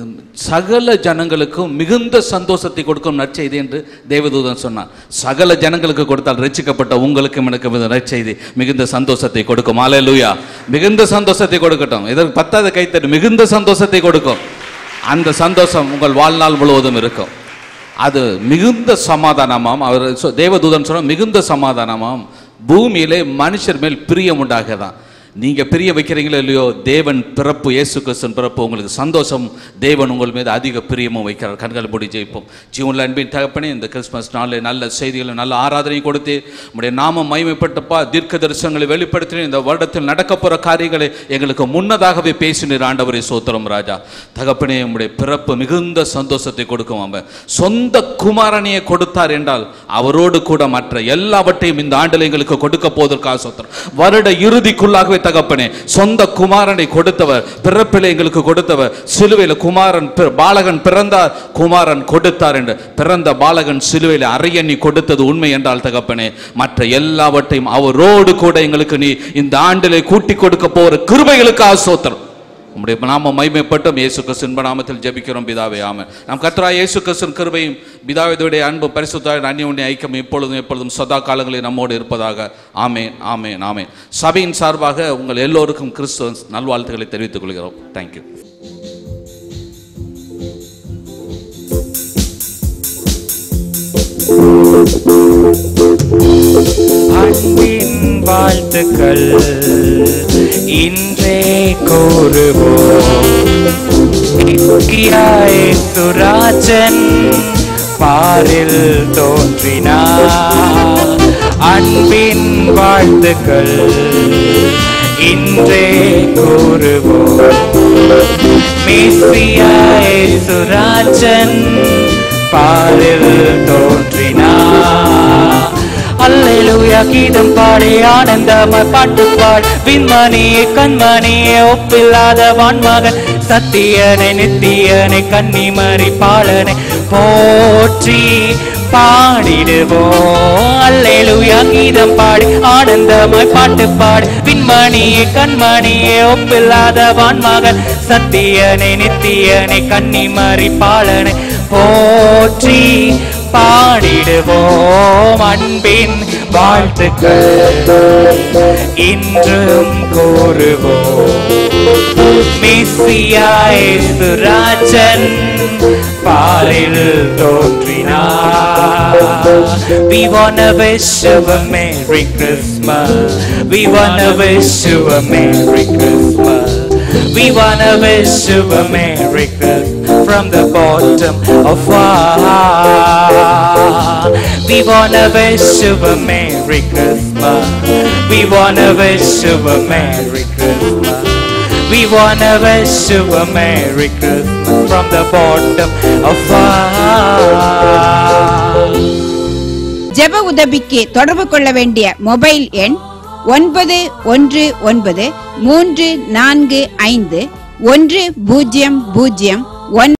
சகல ஜனங்களுக்கும் மிகுந்த சந்தோஷத்தை கொடுக்கும் நற்செய்தி என்று தேவதூதன் சொன்னான் சகல ஜனங்களுக்கு கொடுத்தால் ரட்சிக்கப்பட்ட உங்களுக்கும் எனக்கும் இந்த நற்செய்தி மிகுந்த சந்தோஷத்தை கொடுக்கும் ஆலையிலுயா மிகுந்த சந்தோஷத்தை கொடுக்கட்டும் இதற்கு பத்தாவது கைத்தட்டு மிகுந்த சந்தோஷத்தை கொடுக்கும் அந்த சந்தோஷம் உங்கள் வாழ்நாள் முழுவதும் இருக்கும் அது மிகுந்த சமாதானமாம் அவர் சொ- தேவதூதன் சொன்ன மிகுந்த சமாதானமாம் பூமியிலே மனுஷர் மேல் பிரியம் உண்டாகதான் நீங்க பிரிய வைக்கிறீங்களோ இல்லையோ தேவன் பிறப்பு இயேசு கிறிஸ்தன் பிறப்பு உங்களுக்கு சந்தோஷம் தேவன் உங்கள் மீது அதிக பிரியமும் வைக்கிறார் கண்கள் மூடி ஜெயிப்போம் ஜீவனில் அன்பின் தகப்பனே இந்த கிறிஸ்மஸ் நாளில் நல்ல செய்திகளை நல்ல ஆராதனை கொடுத்து உடைய நாமம் மகிமைப்பட்டப்பா தீர்க்க தரிசனங்களை வெளிப்படுத்தின இந்த வருடத்தில் நடக்க போகிற காரியங்களை எங்களுக்கு முன்னதாகவே பேசினீர் ஆண்டவரை சோத்திரம் ராஜா தகப்பனே உம்முடைய பிறப்பு மிகுந்த சந்தோஷத்தை கொடுக்கும் அவன் சொந்த குமாரனையே கொடுத்தார் என்றால் அவரோடு கூட மற்ற எல்லாவற்றையும் இந்த ஆண்டில் எங்களுக்கு கொடுக்க போவதற்காக சோத்திரம் வருட இறுதிக்குள்ளாகவே தகப்பனே சொந்த குமாரனை கொடுத்தவர் பிறப்பிலே எங்களுக்கு கொடுத்தவர் சிலுவையில் குமாரன் பி- பாலகன் பிறந்தார் குமாரன் கொடுத்தார் என்று பிறந்த பாலகன் சிலுவையில் அரையண்ணி கொடுத்தது உண்மை என்றால் தகப்பனே மற்ற எல்லாவற்றையும் அவரோடு கூட எங்களுக்கு நீ இந்த ஆண்டிலே கூட்டி கொடுக்க போகிற கிருபைகளுக்காக சோத்திரம் உம்முடைய நாம மைமைப்பட்டும் இயேசு கிறிஸ்துவின் நாமத்தில் ஜெபிக்கிறோம் பிதாவே ஆமென் நாம் கத்ரா இயேசு கிறிஸ்துவின் கிருபையும் பிதாவினுடைய அன்பு பரிசுத்த அந்நியுடைய ஐக்கியம் எப்பொழுதும் எப்பொழுதும் சதா காலங்களில் நம்மோடு இருப்பதாக ஆமென் ஆமென் ஆமென் சபையின் சார்பாக உங்கள் எல்லோருக்கும் கிறிஸ்துவ நல்வாழ்த்துக்களை தெரிவித்துக் கொள்கிறோம் தேங்க்யூ அன்பின் வாழ்த்துக்கள் இன்றே கூறுவோம் இயேசுராஜன் பாரில் தோன்றினார் அன்பின் வாழ்த்துக்கள் இன்றே கூறுவோம் மேசியா இயேசுராஜன் பாரில் தோன்றினார் அல்லேலூயா கீதம் பாடி ஆனந்தமாய் பாட்டு பாடு விண்மணியே கண்மணியே ஒப்பில்லாத வான்மகன் சத்தியனை நித்தியனை கன்னிமரி பாலனை போற்றி பாடிடுவோம் அல்லேலூயா கீதம் பாடி ஆனந்தமாய் பாட்டு பாடு விண்மணியே கண்மணியே ஒப்பில்லாத வான்மகன் சத்தியனை நித்தியனை கன்னிமரி பாலனை போற்றி பாடிடுவோம் அன்பின் வாழ்த்துக்கள் இன்றும் கூறுவோம் மெஸ்ஸியாயேசுராஜன் பாரில் தோன்றினார் We wanna wish you a Merry Christmas We wanna wish you a Merry Christmas We wanna wish you a Merry Christmas from the bottom of our heart. We wanna wish you a Merry Christmas. We wanna wish you a Merry Christmas. We wanna wish you a Merry Christmas from the bottom of our heart. ஜெப உதவிக்கு தொடர்பு கொள்ள வேண்டிய mobile எண் ஒன்பது ஒன்று ஒன்பது மூன்று நான்கு ஐந்து ஒன்று பூஜ்ஜியம் பூஜ்ஜியம் ஒன்